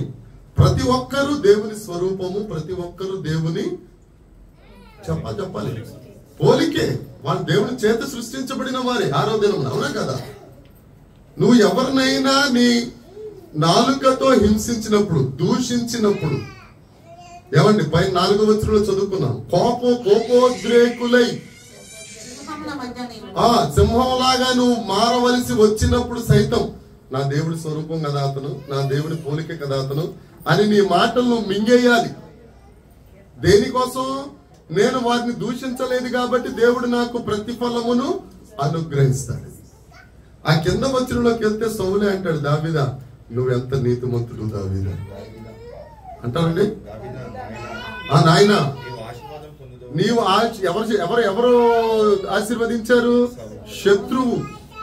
ప్రతి ఒక్కరూ దేవుని స్వరూపము ప్రతి ఒక్కరూ దేవుని చెప్ప చెప్పాలి పోలికే వాళ్ళు దేవుని చేత సృష్టించబడిన వారే ఆరో దినం అవునా కదా నువ్వు ఎవరినైనా నీ నాలుకతో హింసించినప్పుడు దూషించినప్పుడు ఏమండి పై నాలుగో వచ్చరంలో చదువుకున్నాం కోపం కోపోద్రేకులై సింహముల మధ్య నీవు ఆ సింహంలాగా నువ్వు మారవలసి వచ్చినప్పుడు సైతం నా దేవుడి స్వరూపం కదా అతను నా దేవుడి పోలిక కదా అతను అని నీ మాటలు నువ్వు మింగేయాలి దేనికోసం నేను వారిని దూషించలేదు కాబట్టి దేవుడు నాకు ప్రతిఫలమును అనుగ్రహిస్తాడు ఆ కింద వచ్చినలోకి వెళ్తే సౌలే అంటాడు దావిదా నువ్వెంత నీతిమంతుడు దావిదా అంటారండి ఆ నాయనా నీవు ఆశీర్వాదం పొందుదు నీవు ఆశ- ఎవరు ఎవరు ఎవరు ఆశీర్వదించారు శత్రువు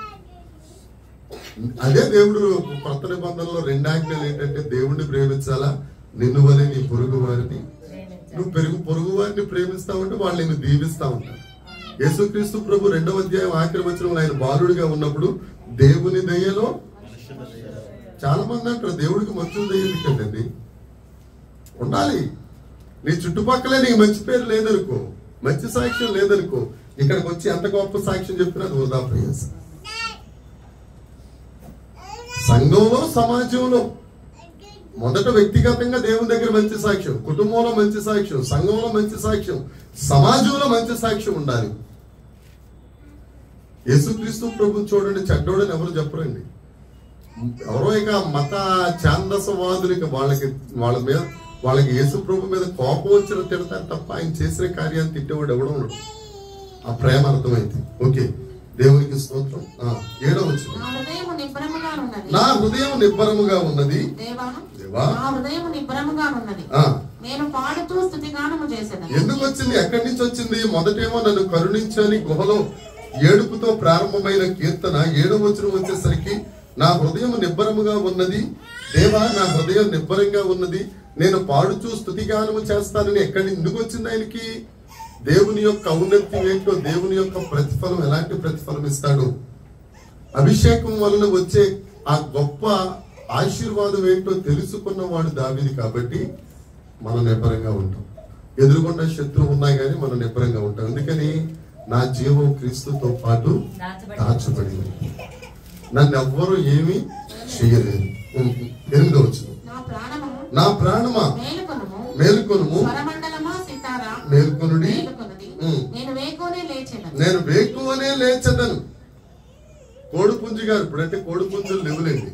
అదే దేవుడు కొత్త నిబంధనలో రెండు ఆజ్ఞలు ఏంటంటే దేవుణ్ణి ప్రేమించాలా నిన్ను వలె నీ పొరుగు వారిని నువ్వు పెరుగు పొరుగు వారిని ప్రేమిస్తావంటే వాళ్ళు నిన్ను దీవిస్తా ఉంటారు యేసుక్రీస్తు ప్రభు రెండవ అధ్యాయం ఆఖరి వచనంలో ఆయన బాలుడిగా ఉన్నప్పుడు దేవుని దయలో చాలా మంది అంటారు దేవుడికి మనుషుల దయ ఎందుకండి ఉండాలి నీ చుట్టుపక్కలే నీకు మంచి పేరు లేదనుకో మంచి సాక్ష్యం లేదనుకో ఇక్కడికి వచ్చి ఎంత గొప్ప సాక్ష్యం చెప్పినా అది వృధా ప్రయాసం సంఘంలో సమాజంలో మొదట వ్యక్తిగతంగా దేవుని దగ్గర మంచి సాక్ష్యం కుటుంబంలో మంచి సాక్ష్యం సంఘంలో మంచి సాక్ష్యం సమాజంలో మంచి సాక్ష్యం ఉండాలి యేసుక్రీస్తు ప్రభు చూడండి చెడ్డోడని ఎవరు చెప్పరండి ఎవరో ఇక మత ఛాందసవాదులకి వాళ్ళకి వాళ్ళ మీద వాళ్ళకి యేసు ప్రభు మీద కోపం వచ్చిన తిడతారు తప్ప ఆయన చేసిన కార్యాన్ని తిట్టేవాడు ఎవడో ఉండడు ఆ ప్రేమ అర్థమైంది ఓకే దేవునికి స్తోత్రం ఆ, ఏడో వచ్చింది నా హృదయము నిబ్బరముగా ఉన్నది నా హృదయం నిబ్బరముగా ఉన్నది దేవా దేవా నా హృదయము నిబ్బరముగా ఉన్నది ఆ, నేను పాడుతూ స్థుతిగానము చేసేదాన్ని ఎందుకు వచ్చింది ఎక్కడి నుంచి వచ్చింది మొదటేమో నన్ను కరుణించని గుహలో ఏడుపుతో ప్రారంభమైన కీర్తన ఏడో వచనం వచ్చేసరికి నా హృదయం నిబ్బరముగా ఉన్నది దేవా నా హృదయం నిబ్బరంగా ఉన్నది నేను పాడుచూ స్థుతిగానము చేస్తానని ఎక్కడి ఎందుకు వచ్చింది ఆయనకి దేవుని యొక్క ఔన్నత్యం ఏంటో దేవుని యొక్క ప్రతిఫలం ఎలాంటి ప్రతిఫలం ఇస్తాడు అభిషేకం వలన వచ్చే ఆ గొప్ప ఆశీర్వాదం ఏంటో తెలుసుకున్నవాడు దావిది కాబట్టి మనం నిబ్బరంగా ఉంటాం ఎదురుకుండా శత్రువు ఉన్నా గానీ మనం నిబ్బరంగా ఉంటాం ఎందుకని నా జీవం క్రీస్తుతో పాటు దాచబడి దాచబడింది నన్ను ఎవ్వరూ ఏమీ చేయలేరు ఎనిమిదో వచ్చిన నా ప్రాణము నా ప్రాణమా మేలుకొనుము మేల్కొనుము స్వరమండలమా సితారా మేల్కొనుడి మేలుకొనుది ఉమ్. నేను వేకోనే లేచెదను నేను వేకువనే లేచదను కోడిపుంజి గారు ఇప్పుడంటే కోడిపుంజులు లేవులేండి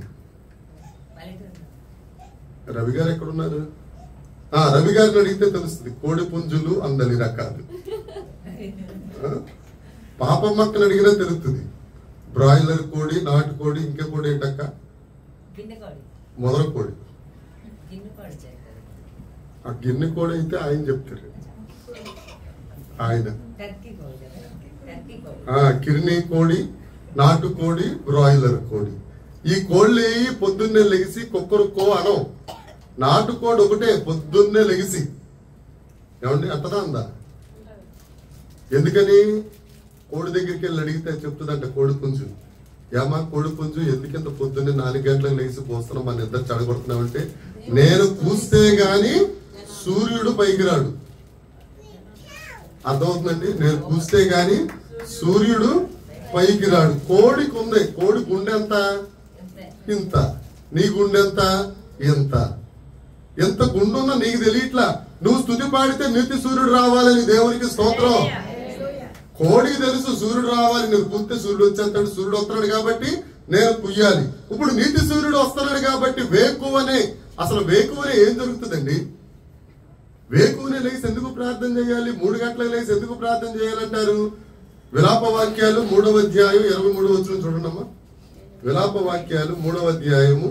పల్లెటూరు రవి గారు ఎక్కడున్నారు ఆ రవి గారిని అడిగితే తెలుస్తుంది కోడి పుంజులు అందని రకాలు ఆ? పాపమ్మక్కని అడిగినా తెలుస్తుంది బ్రాయిలర్ కోడి నాటు కోడి ఇంకా కోడి ఏంటక్క గిన్నె కోడి మొదల కోడి గిన్నె కోడి చేస్తారు ఆ గిన్నె కోడి అయితే ఆయన చెప్తారు ఆయన టర్కీ కోడి కదా టర్కీ కోడి ఆ కిరిని కోడి నాటు కోడి బ్రాయిలర్ కోడి ఈ కోళ్ళు వేయి పొద్దున్నే లెగిసి కుక్కరుకో అనం నాటు కోడి ఒకటే పొద్దున్నే లెగిసి ఏమండి అంటదా అందా ఎందుకని కోడి దగ్గరికి వెళ్ళి అడిగితే చెప్తుందంట కోడి పుంజు ఏమా కోడి పుంజు ఎందుకంత పొద్దున్నే నాలుగు గంటలకు లేచి పోస్తున్నాం మన ఇద్దరు చెడగొడుతున్నామంటే నేను కూస్తే గాని సూర్యుడు పైకి రాడు అర్థమవుతుందండి నేను కూస్తే గాని సూర్యుడు పైకి రాడు కోడికి ఉంది కోడి గుండె ఎంత అంతే ఇంత నీ గుండె ఎంత ఇంత ఎంత గుండున్నా నీకు తెలియట్లా నువ్వు స్థుతి పాడితే నిత్య సూర్యుడు రావాలని దేవునికి స్తోత్రం కోడికి తెలుసు సూర్యుడు రావాలి నేను కూస్తే సూర్యుడు వచ్చేస్తాడు సూర్యుడు వస్తున్నాడు కాబట్టి నేను కుయ్యాలి ఇప్పుడు నీతి సూర్యుడు వస్తున్నాడు కాబట్టి వేకువనే అసలు వేకువనే ఏం జరుగుతుందండి వేకువనే లేచి ఎందుకు ప్రార్థన చేయాలి మూడు గంటలకు లేచి ఎందుకు ప్రార్థన చేయాలంటారు విలాప వాక్యాలు మూడవ అధ్యాయం ఇరవై మూడు వచ్చిన చూడండి అమ్మా విలాప వాక్యాలు మూడవ అధ్యాయము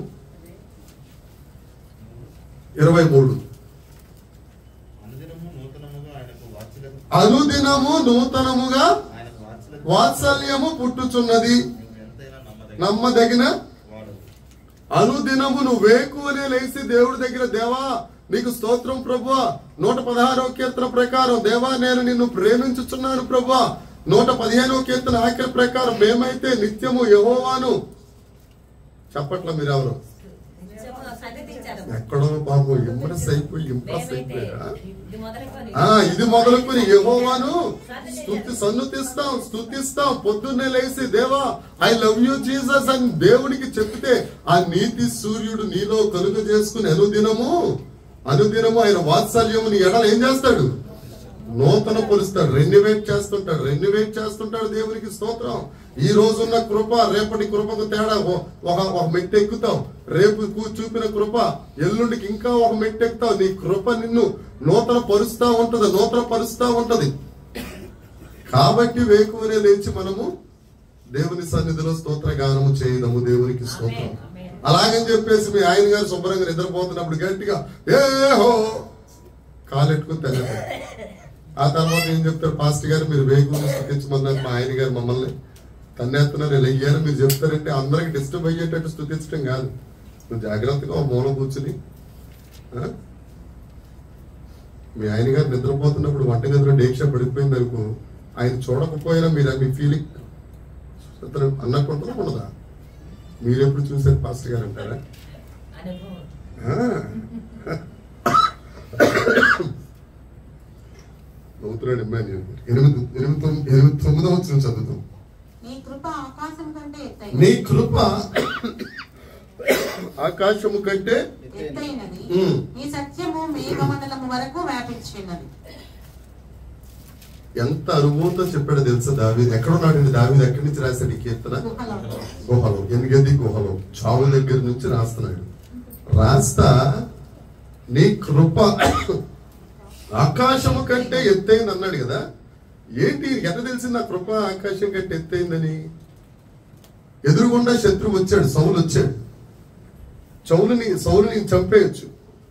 ఇరవై మూడు అనుదినము నూతనముగా ఆయనకు వాత్సల్యం అనుదినము నూతనముగా ఆయనకు వాత్సల్యం వాత్సల్యము పుట్టుచున్నది నీవు ఎంతైనా నమ్మదగిన నమ్మదగిన వాడు అనుదినము నువ్వు వేకువనే లేచి దేవుడి దగ్గర దేవా నీకు స్తోత్రం ప్రభా నూట పదహారవ కీర్తన ప్రకారం దేవా నేను నిన్ను ప్రేమించుచున్నాను ప్రభా నూట పదిహేనవ కీర్తన ఆఖరి ప్రకారం మేమైతే నిత్యము యహోవాను చెప్పట్ల మీరెవరు నిత్యము సన్నిధించారు ఎక్కడో పాపం ఇంప్రెస్ అయిపోయి ఇంప్రెస్ మేమైతే అయిపోయా ఇది మొదలుకొని ఆ ఇది మొదలుకొని యెహోవాను స్తుతి సన్నుతిస్తాం స్తుతిస్తాం పొద్దున్నే లేచి దేవా ఐ లవ్ యూ జీసస్ అని దేవునికి చెప్తే ఆ నీతి సూర్యుడు నీలో కలుగు చేసుకుని అనుదినము అనుదినము ఆయన వాత్సల్యము నీ ఎడల ఏం చేస్తాడు నూతన పరుస్తాడు రెన్యువేట్ చేస్తుంటాడు రెన్యువేట్ చేస్తుంటాడు దేవునికి స్తోత్రం ఈ రోజున్న కృప రేపటి కృపకు తేడా ఓ- ఒక ఒక మెట్టు ఎక్కుతావు రేపు కూ- చూపిన కృప ఎల్లుండికి ఇంకా ఒక మెట్టు ఎక్కుతావు నీ కృప నిన్ను నూతన పరుస్తా ఉంటది నూతన పరుస్తా ఉంటది కాబట్టి వేకువనే లేచి మనము దేవుని సన్నిధిలో స్తోత్ర గానము చేయదము దేవునికి స్తోత్రం ఆమేన్, ఆమేన్. అలాగని చెప్పేసి మీ ఆయన గారు శుభ్రంగా నిద్రపోతున్నప్పుడు గట్టిగా ఏహో కాలెట్టుకుని తెల్లతారు ఆ తర్వాత ఏం చెప్తారు పాస్టర్ గారు మీరు వేగుని స్థుతించమన్నారు మా ఆయన గారు మమ్మల్ని తన్నేస్తున్నారు ఇలా అయ్యారు మీరు చెప్తారంటే అందరికి డిస్టర్బ్ అయ్యేటట్టు స్థుతించడం కాదు నువ్వు జాగ్రత్తగా ఓ మూల కూర్చుని ఆ? మీ ఆయన గారు నిద్రపోతున్నప్పుడు వంటగదిలో డేక్ష పడిపోయింది అనుకో ఆయన చూడకపోయినా మీరు మీ ఫీలింగ్ అతను అన్నట్టుంటుందా ఉండదా మీరెప్పుడు చూసారు పాస్టర్ గారు అంటారా అనుభవం ఆ. నవ్వుతున్నాడు ఎమ్మాన్యుయల్ గారు. ఎనిమిది ఎనిమిది తొమ్మిది ఎనిమిది తొమ్మిదవ వచ్చిన చదువుతాం నీ కృప ఆకాశం కంటే ఎత్తైన నీ కృప ఆకాశము కంటే ఎత్తైనది ఉమ్. నీ సత్యము మేఘమండలము వరకు వ్యాపించినది ఎంత అనుభవంతో చెప్పాడో తెలుసా దావీద్ ఎక్కడున్నాడండి దావీద్ ఎక్కడి నుంచి రాశాడు ఈ కీర్తన గుహలో గుహలో ఎనిమిది గుహలో చావు దగ్గర నుంచి రాస్తున్నాడు రాస్తా నీ కృప ఆకాశము కంటే ఎత్తైంది అన్నాడు కదా ఏంటి ఎట్ట తెలిసింది ఆ కృప ఆకాశం కంటే ఎత్తైందని ఎదురుగుండా శత్రువు వచ్చాడు సౌలు వచ్చాడు చౌలుని సౌలుని చంపేయచ్చు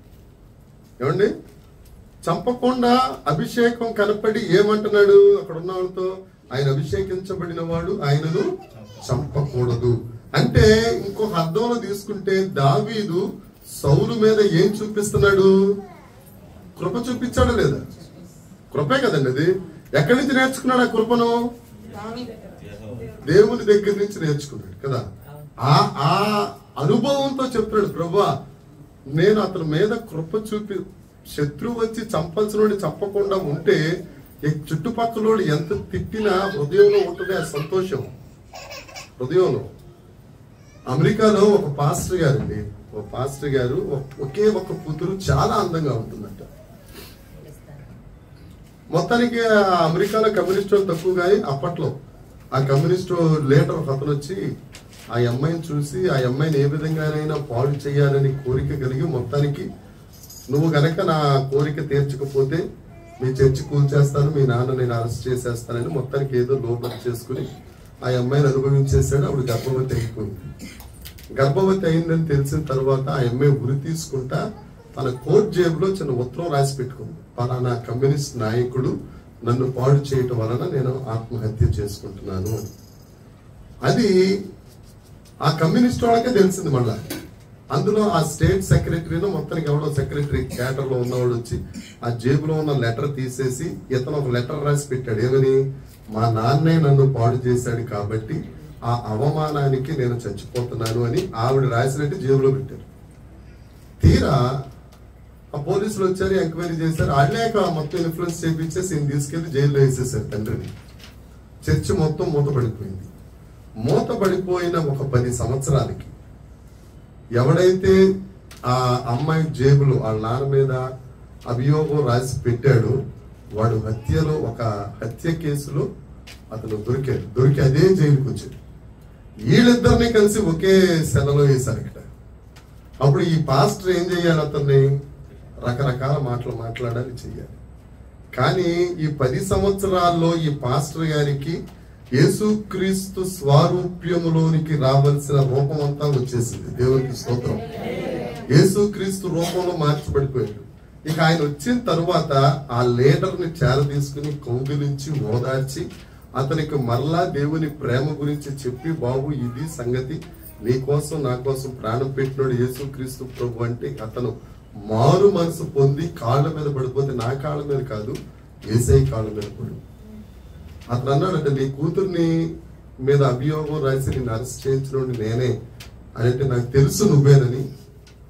ఏమండి చంపకుండా అభిషేకం కనపడి ఏమంటున్నాడు అక్కడ ఉన్న వాళ్ళతో ఆయన అభిషేకించబడిన వాడు ఆయనను చంపకూడదు అంటే ఇంకొక అర్థంలో తీసుకుంటే దావీదు సౌలు మీద ఏం చూపిస్తున్నాడు కృప చూపించాడా లేదా కృపే కదండి అది ఎక్కడి నుంచి నేర్చుకున్నాడు ఆ కృపను దావీదు దేవుని దగ్గర నుంచి నేర్చుకున్నాడు కదా ఆ ఆ అనుభవంతో చెప్తున్నాడు ప్రభా నేను అతని మీద కృప చూపి శత్రువు వచ్చి చంపాల్సిన చంపకుండా ఉంటే ఈ చుట్టుపక్కల ఎంత తిట్టినా హృదయంలో ఉంటుంది ఆ సంతోషం హృదయంలో అమెరికాలో ఒక పాస్టర్ గారండి ఒక పాస్టర్ గారు ఒక- ఒకే ఒక కూతురు చాలా అందంగా ఉంటుందంట తెలుస్తాను మొత్తానికి ఆ అమెరికాలో కమ్యూనిస్ట్ వాళ్ళు తక్కువ కానీ అప్పట్లో ఆ కమ్యూనిస్ట్ లీడర్ ఒక అతను వచ్చి ఆ అమ్మాయిని చూసి ఆ అమ్మాయిని ఏ విధంగానైనా పాడు చేయాలని కోరిక కలిగి మొత్తానికి నువ్వు గనక నా కోరిక తీర్చకపోతే మీ చర్చి కూల్చేస్తాను మీ నాన్న నేను అరెస్ట్ చేసేస్తానని మొత్తానికి ఏదో లోపల చేసుకుని ఆ అమ్మాయిని అనుభవించేసాడు అప్పుడు గర్భవతి అయిపోయింది గర్భవతి అయిందని తెలిసిన తర్వాత ఆ అమ్మాయి ఉరి తీసుకుంటా తన కోట్ జేబులో చిన్న ఉత్తరం రాసి పెట్టుకుంది పలానా కమ్యూనిస్ట్ నాయకుడు నన్ను పాడు చేయటం వలన నేను ఆత్మహత్య చేసుకుంటున్నాను అని. అది ఆ కమ్యూనిస్ట్ వాళ్ళకే తెలిసింది మళ్ళా అందులో ఆ స్టేట్ సెక్రటరీను మొత్తానికి ఎవడో సెక్రటరీ క్యాటర్ లో ఉన్నవాడు వచ్చి ఆ జేబులో ఉన్న లెటర్ తీసేసి ఇతను ఒక లెటర్ రాసి పెట్టాడు ఏమని మా నాన్నే నన్ను పాడు చేశాడు కాబట్టి ఆ అవమానానికి నేను చచ్చిపోతున్నాను అని ఆవిడ రాసినట్టు జేబులో పెట్టారు తీరా ఆ పోలీసులు వచ్చారు ఎంక్వైరీ చేశారు వాళ్ళేక మొత్తం ఇన్ఫ్లుయెన్స్ చేపించేసి ఈయన తీసుకెళ్లి జైల్లో వేసేసారు తండ్రిని చర్చి మొత్తం మూతపడిపోయింది మూతపడిపోయిన ఒక పది సంవత్సరాలకి ఎవడైతే ఆ అమ్మాయి జేబులో వాళ్ళ నాన్న మీద అభియోగం రాసి పెట్టాడో వాడు హత్యలో ఒక హత్య కేసులో అతను దొరికాడు దొరికి అదే జైలుకి వచ్చాడు వీళ్ళిద్దరిని కలిసి ఒకే సెలలో వేశారు ఇక్కడ అప్పుడు ఈ పాస్టర్ ఏం చేయాలి అతన్ని రకరకాల మాటలు మాట్లాడాలి చెయ్యాలి కానీ ఈ పది సంవత్సరాల్లో ఈ పాస్టర్ గారికి యేసుక్రీస్తు స్వారూప్యములోనికి రావాల్సిన రూపం అంతా వచ్చేసింది దేవునికి స్తోత్రం యేసుక్రీస్తు రూపంలో మార్చబడిపోయాడు ఇక ఆయన వచ్చిన తరువాత ఆ లీడర్ ని చేర తీసుకుని కౌగిలించి ఓదార్చి అతనికి మరలా దేవుని ప్రేమ గురించి చెప్పి బాబు ఇది సంగతి నీ కోసం నా కోసం ప్రాణం పెట్టినోడు యేసుక్రీస్తు ప్రభు అంటే అతను మారు మనసు పొంది కాళ్ళ మీద పడిపోతే నా కాళ్ళ మీద కాదు ఏసై కాళ్ళ మీద పడు అతను అన్నాడంటే నీ కూతుర్ని మీద అభియోగం రాసి నేను అరెస్ట్ చేయించిన నేనే అని అంటే నాకు తెలుసు నువ్వేనని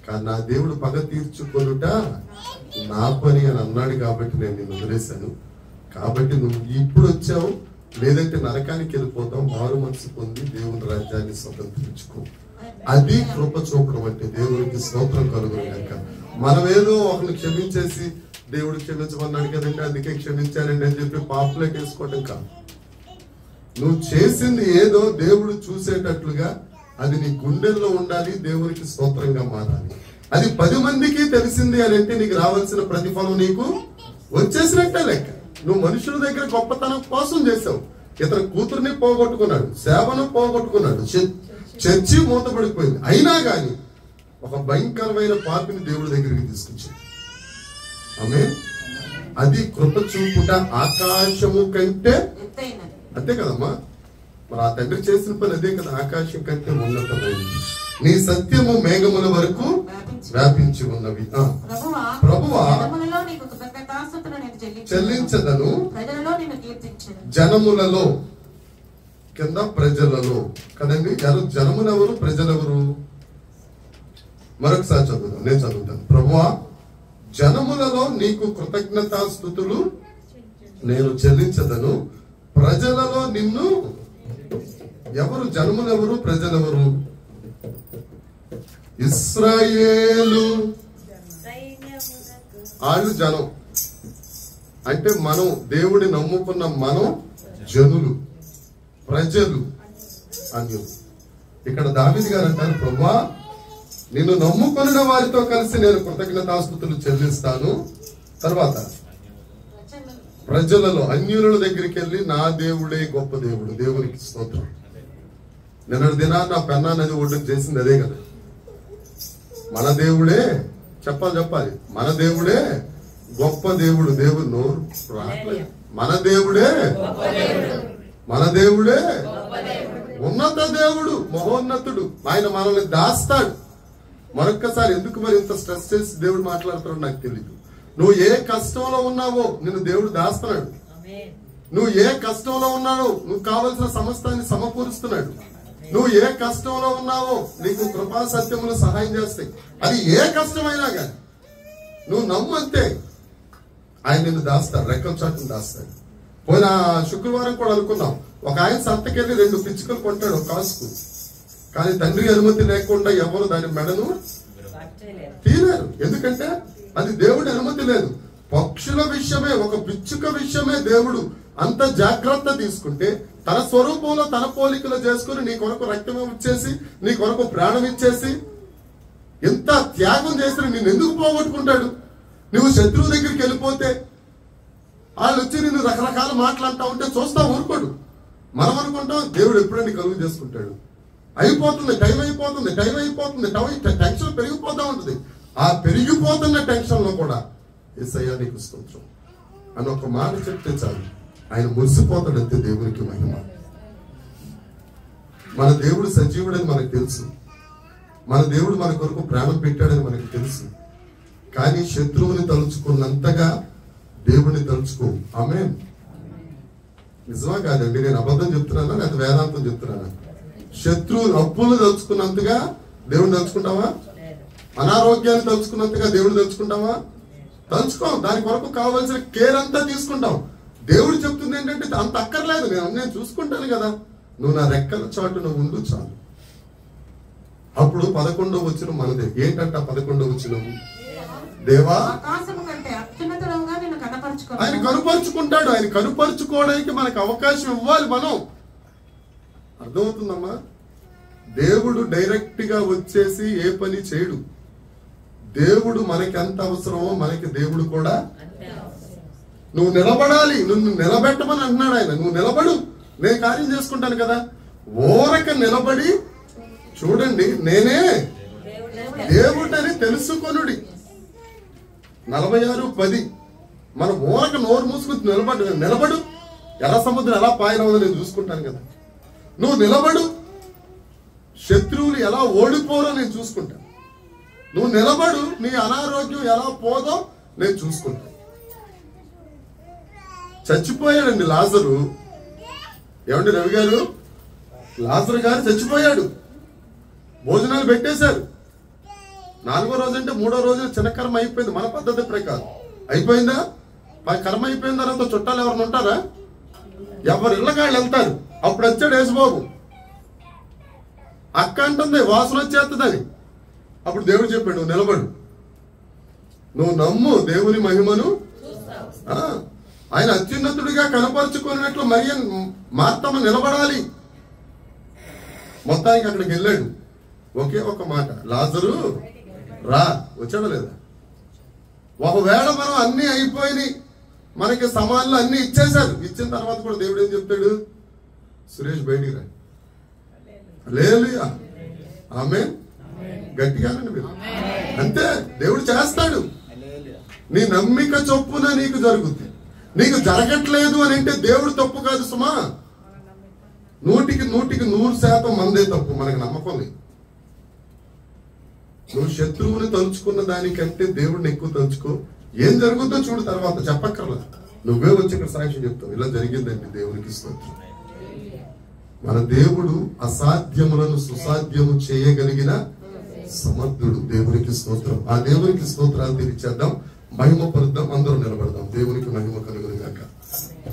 కానీ నా దేవుడు పగ తీర్చుకొనుట నా పని అని అన్నాడు కాబట్టి నేను నిన్ను వదిలేశాను కాబట్టి నువ్వు ఇప్పుడు వచ్చావు లేదంటే నరకానికి వెళ్ళిపోతావు మారు మనసు పొంది దేవుని రాజ్యాన్ని స్వతంత్రించుకో అది కృప చూపడం అంటే దేవునికి స్తోత్రం కలుగును కనుక మనమేదో ఒకరిని క్షమించేసి దేవుడు క్షమించమన్నాడు కదండి అందుకే క్షమించానండి అని చెప్పి పాపులోకి వేసుకోవటం కాదు నువ్వు చేసింది ఏదో దేవుడు చూసేటట్లుగా అది నీ గుండెల్లో ఉండాలి దేవునికి స్తోత్రంగా మారాలి అది పది మందికి తెలిసింది అని అంటే నీకు రావాల్సిన ప్రతిఫలం నీకు వచ్చేసినట్టే లెక్క నువ్వు మనుషుల దగ్గర గొప్పతనం కోసం చేసావు ఇతని కూతుర్ని పోగొట్టుకున్నాడు సేవను పోగొట్టుకున్నాడు చ- చర్చి మూతపడిపోయింది అయినా గాని ఒక భయంకరమైన పాపిని దేవుడి దగ్గరికి తీసుకొచ్చాడు ఆమె అది కృప చూపుట ఆకాశము కంటే ఎత్తైనది అంతే కదమ్మా మరి ఆ తండ్రి చేసిన పని అదే కదా ఆకాశం కంటే ఉన్నతమైనది నీ సత్యము మేఘముల వరకు వ్యాపించి వ్యాపించి ఉన్నవి ఆ, ప్రభువా ప్రభువా, జనములలో నీకు కృతజ్ఞతాస్తుతులు నేను చెల్లించు చెల్లించదను ప్రజలలో నేను కీర్తించను జనములలో కింద ప్రజలలో కదండి ఎవరు జనములెవరు ప్రజలెవరు మరొకసారి చదువుతాను నేను చదువుతాను ప్రభువా జనములలో నీకు కృతజ్ఞతాస్థుతులు నేను చెల్లించదను ప్రజలలో నిన్ను ఎవరు జనములెవరు ప్రజలెవరు ఇస్రాయేలు వాళ్ళు జనం అంటే మనం దేవుడి నమ్ముకున్న మనం జనులు ప్రజలు అన్యులు ఇక్కడ దావిది గారు అంటారు ప్రభా నిన్ను నమ్ముకొనిన వారితో కలిసి నేను కృతజ్ఞతాస్తుతులు చెల్లిస్తాను తర్వాత ప్రజలలో అన్యుల దగ్గరికి వెళ్ళి నా దేవుడే గొప్ప దేవుడు దేవునికి స్తోత్రం నిన్నటి దినాన్ని నా పెన్నా నది ఒడ్డున చేసింది అదే కదా మన దేవుడే చెప్పాలి చెప్పాలి మన దేవుడే గొప్ప దేవుడు దేవుడు నోరు రావట్లేదు. మన దేవుడే మన దేవుడే ఉన్నత దేవుడు మహోన్నతుడు ఆయన మనల్ని దాస్తాడు మరొక్కసారి ఎందుకు మరి ఇంత స్ట్రెస్ చేసి దేవుడు మాట్లాడుతున్నాడు నాకు తెలియదు నువ్వు ఏ కష్టంలో ఉన్నావో నిన్ను దేవుడు దాస్తున్నాడు ఆమేన్. నువ్వు ఏ కష్టంలో ఉన్నావో నువ్వు కావలసిన సమస్తాన్ని సమకూరుస్తున్నాడు నువ్వు ఏ కష్టంలో ఉన్నావో నీకు కృపా సత్యములు సహాయం చేస్తాయి అది ఏ కష్టమైనా కానీ నువ్వు నమ్ము అంతే ఆయన నిన్ను దాస్తాడు రెక్కల చాటును దాస్తాడు పోయిన శుక్రవారం కూడా అనుకున్నాం ఒక ఆయన సంతకెళ్ళి రెండు పిచ్చుకలు కొంటాడు ఒక కాసుకు కానీ తండ్రి అనుమతి లేకుండా ఎవరు దాని మెడను బాగా చేయలేదు. తీరారు ఎందుకంటే అది దేవుడి అనుమతి లేదు పక్షుల విషయమే ఒక పిచ్చుక విషయమే దేవుడు అంత జాగ్రత్త తీసుకుంటే తన స్వరూపంలో తన పోలికలు చేసుకుని నీ కొరకు రక్తం ఇచ్చేసి నీ కొరకు ప్రాణం ఇచ్చేసి ఎంత త్యాగం చేసిన నేను ఎందుకు పోగొట్టుకుంటాడు నువ్వు శత్రువు దగ్గరికి వెళ్ళిపోతే వాళ్ళు వచ్చి నేను రకరకాల మాటలు అంటా ఉంటే చూస్తా ఊరుకోడు మనం అనుకుంటాం దేవుడు ఎప్పుడైనా కలుగు చేసుకుంటాడు అయిపోతుంది టైం అయిపోతుంది టైం అయిపోతుంది టైం టెన్షన్ పెరిగిపోతా ఉంటుంది ఆ పెరిగిపోతున్న టెన్షన్ లో కూడా ఎస్ఐయా నీకు స్తోత్రం అని ఒక మాట చెప్తే చాలు ఆయన మురిసిపోతాడంతే దేవునికి మహిమ మన దేవుడు సజీవుడని మనకు తెలుసు మన దేవుడు మన కొరకు ప్రాణం పెట్టాడని మనకు తెలుసు కానీ శత్రువుని తలుచుకున్నంతగా దేవుని తలుచుకో ఆమె నిజమా కాదండి నేను అబద్ధం చెప్తున్నానా లేదా వేదాంతం చెప్తున్నానా శత్రువు అప్పులు తలుచుకున్నంతగా దేవుని తలుచుకుంటావా లేదు. అనారోగ్యాన్ని తలుచుకున్నంతగా దేవుడు తలుచుకుంటావా తలుచుకోం దాని కొరకు కావాల్సిన కేర్ అంతా తీసుకుంటాం దేవుడు చెప్తుంది ఏంటంటే అంత అక్కర్లేదు నేను నేను చూసుకుంటాను కదా నువ్వు నా రెక్కల చాటు నువ్వు ఉండు చాలు అప్పుడు పదకొండో వచ్చిన మనదే ఏంటంట పదకొండో వచ్చిన దేవా ఆకాశము కంటే అత్యున్నతంగా నిన్ను ఆయన కనపరుచుకున్నాను కనుపరుచుకుంటాడు ఆయన కనుపరుచుకోవడానికి మనకు అవకాశం ఇవ్వాలి మనం అర్థమవుతుందమ్మా దేవుడు డైరెక్ట్ గా వచ్చేసి ఏ పని చేయడు దేవుడు మనకి ఎంత అవసరమో మనకి దేవుడు కూడా అంతే అవసరం. నువ్వు నిలబడాలి నువ్వు నిలబెట్టమని అంటున్నాడు ఆయన నువ్వు నిలబడు నేను కార్యం చేసుకుంటాను కదా ఓరక నిలబడి చూడండి నేనే దేవుడు దేవుడని తెలుసుకొనుడి నలభై ఆరు పది మన ఊరక నోరు మూసుకుని నిలబడు నిలబడు ఎర్ర సముద్రం ఎలా పాయనవుదో నేను చూసుకుంటాను కదా నువ్వు నిలబడు శత్రువులు ఎలా ఓడిపోరో నేను చూసుకుంటాను నువ్వు నిలబడు నీ అనారోగ్యం ఎలా పోదో నేను చూసుకుంటాను చచ్చిపోయాడండి లాజరు ఏమండి రవి గారు లాజరు గారు చచ్చిపోయాడు భోజనాలు పెట్టేశారు నాలుగో రోజు అంటే మూడో రోజు చిన్న కర్మ అయిపోయింది మన పద్ధతి ప్రకారం అయిపోయిందా మా కర్మ అయిపోయిన తర్వాత చుట్టాలు ఎవరైనా ఉంటారా ఎవరు ఇళ్ళకాళ్ళు వెళ్తారు అప్పుడు వచ్చాడు యేసుబాబు అక్క అంటుంది వాసన వచ్చేస్తుందని అప్పుడు దేవుడు చెప్పాడు నువ్వు నిలబడు నువ్వు నమ్ము దేవుని మహిమను ఆ, ఆయన అత్యున్నతుడిగా కనపరుచుకున్నట్లు మరి మార్తమ్మ నిలబడాలి మొత్తానికి అక్కడికి వెళ్ళాడు ఒకే ఒక మాట లాజరు రా వచ్చాడా లేదా ఒకవేళ మనం అన్ని అయిపోయినాయి మనకి సమాన్లు అన్ని ఇచ్చేశారు ఇచ్చిన తర్వాత కూడా దేవుడు ఏం చెప్తాడు సురేష్ బయటికి రా లేదు ఆమె గట్టిగానండి మీరు అంతే దేవుడు చేస్తాడు నీ నమ్మిక చొప్పున నీకు జరుగుద్ది నీకు జరగట్లేదు అని అంటే దేవుడు తప్పు కాదు సుమా నూటికి నూటికి నూరు శాతం మందే తప్పు మనకి నమ్మకం లేదు నువ్వు శత్రువుని తలుచుకున్న దానికంటే దేవుడిని ఎక్కువ తలుచుకో ఏం జరుగుతుందో చూడు తర్వాత చెప్పక్కర్లా నువ్వే వచ్చి ఇక్కడ సాక్ష్యం చెప్తావు ఇలా జరిగిందండి దేవునికి స్తోత్రం మన దేవుడు అసాధ్యములను సుసాధ్యము చేయగలిగిన సమర్థుడు దేవునికి స్తోత్రం ఆ దేవునికి స్తోత్రాలు తీర్చేద్దాం మహిమ పరుద్దాం అందరూ నిలబడదాం దేవునికి మహిమ కలుగును గాక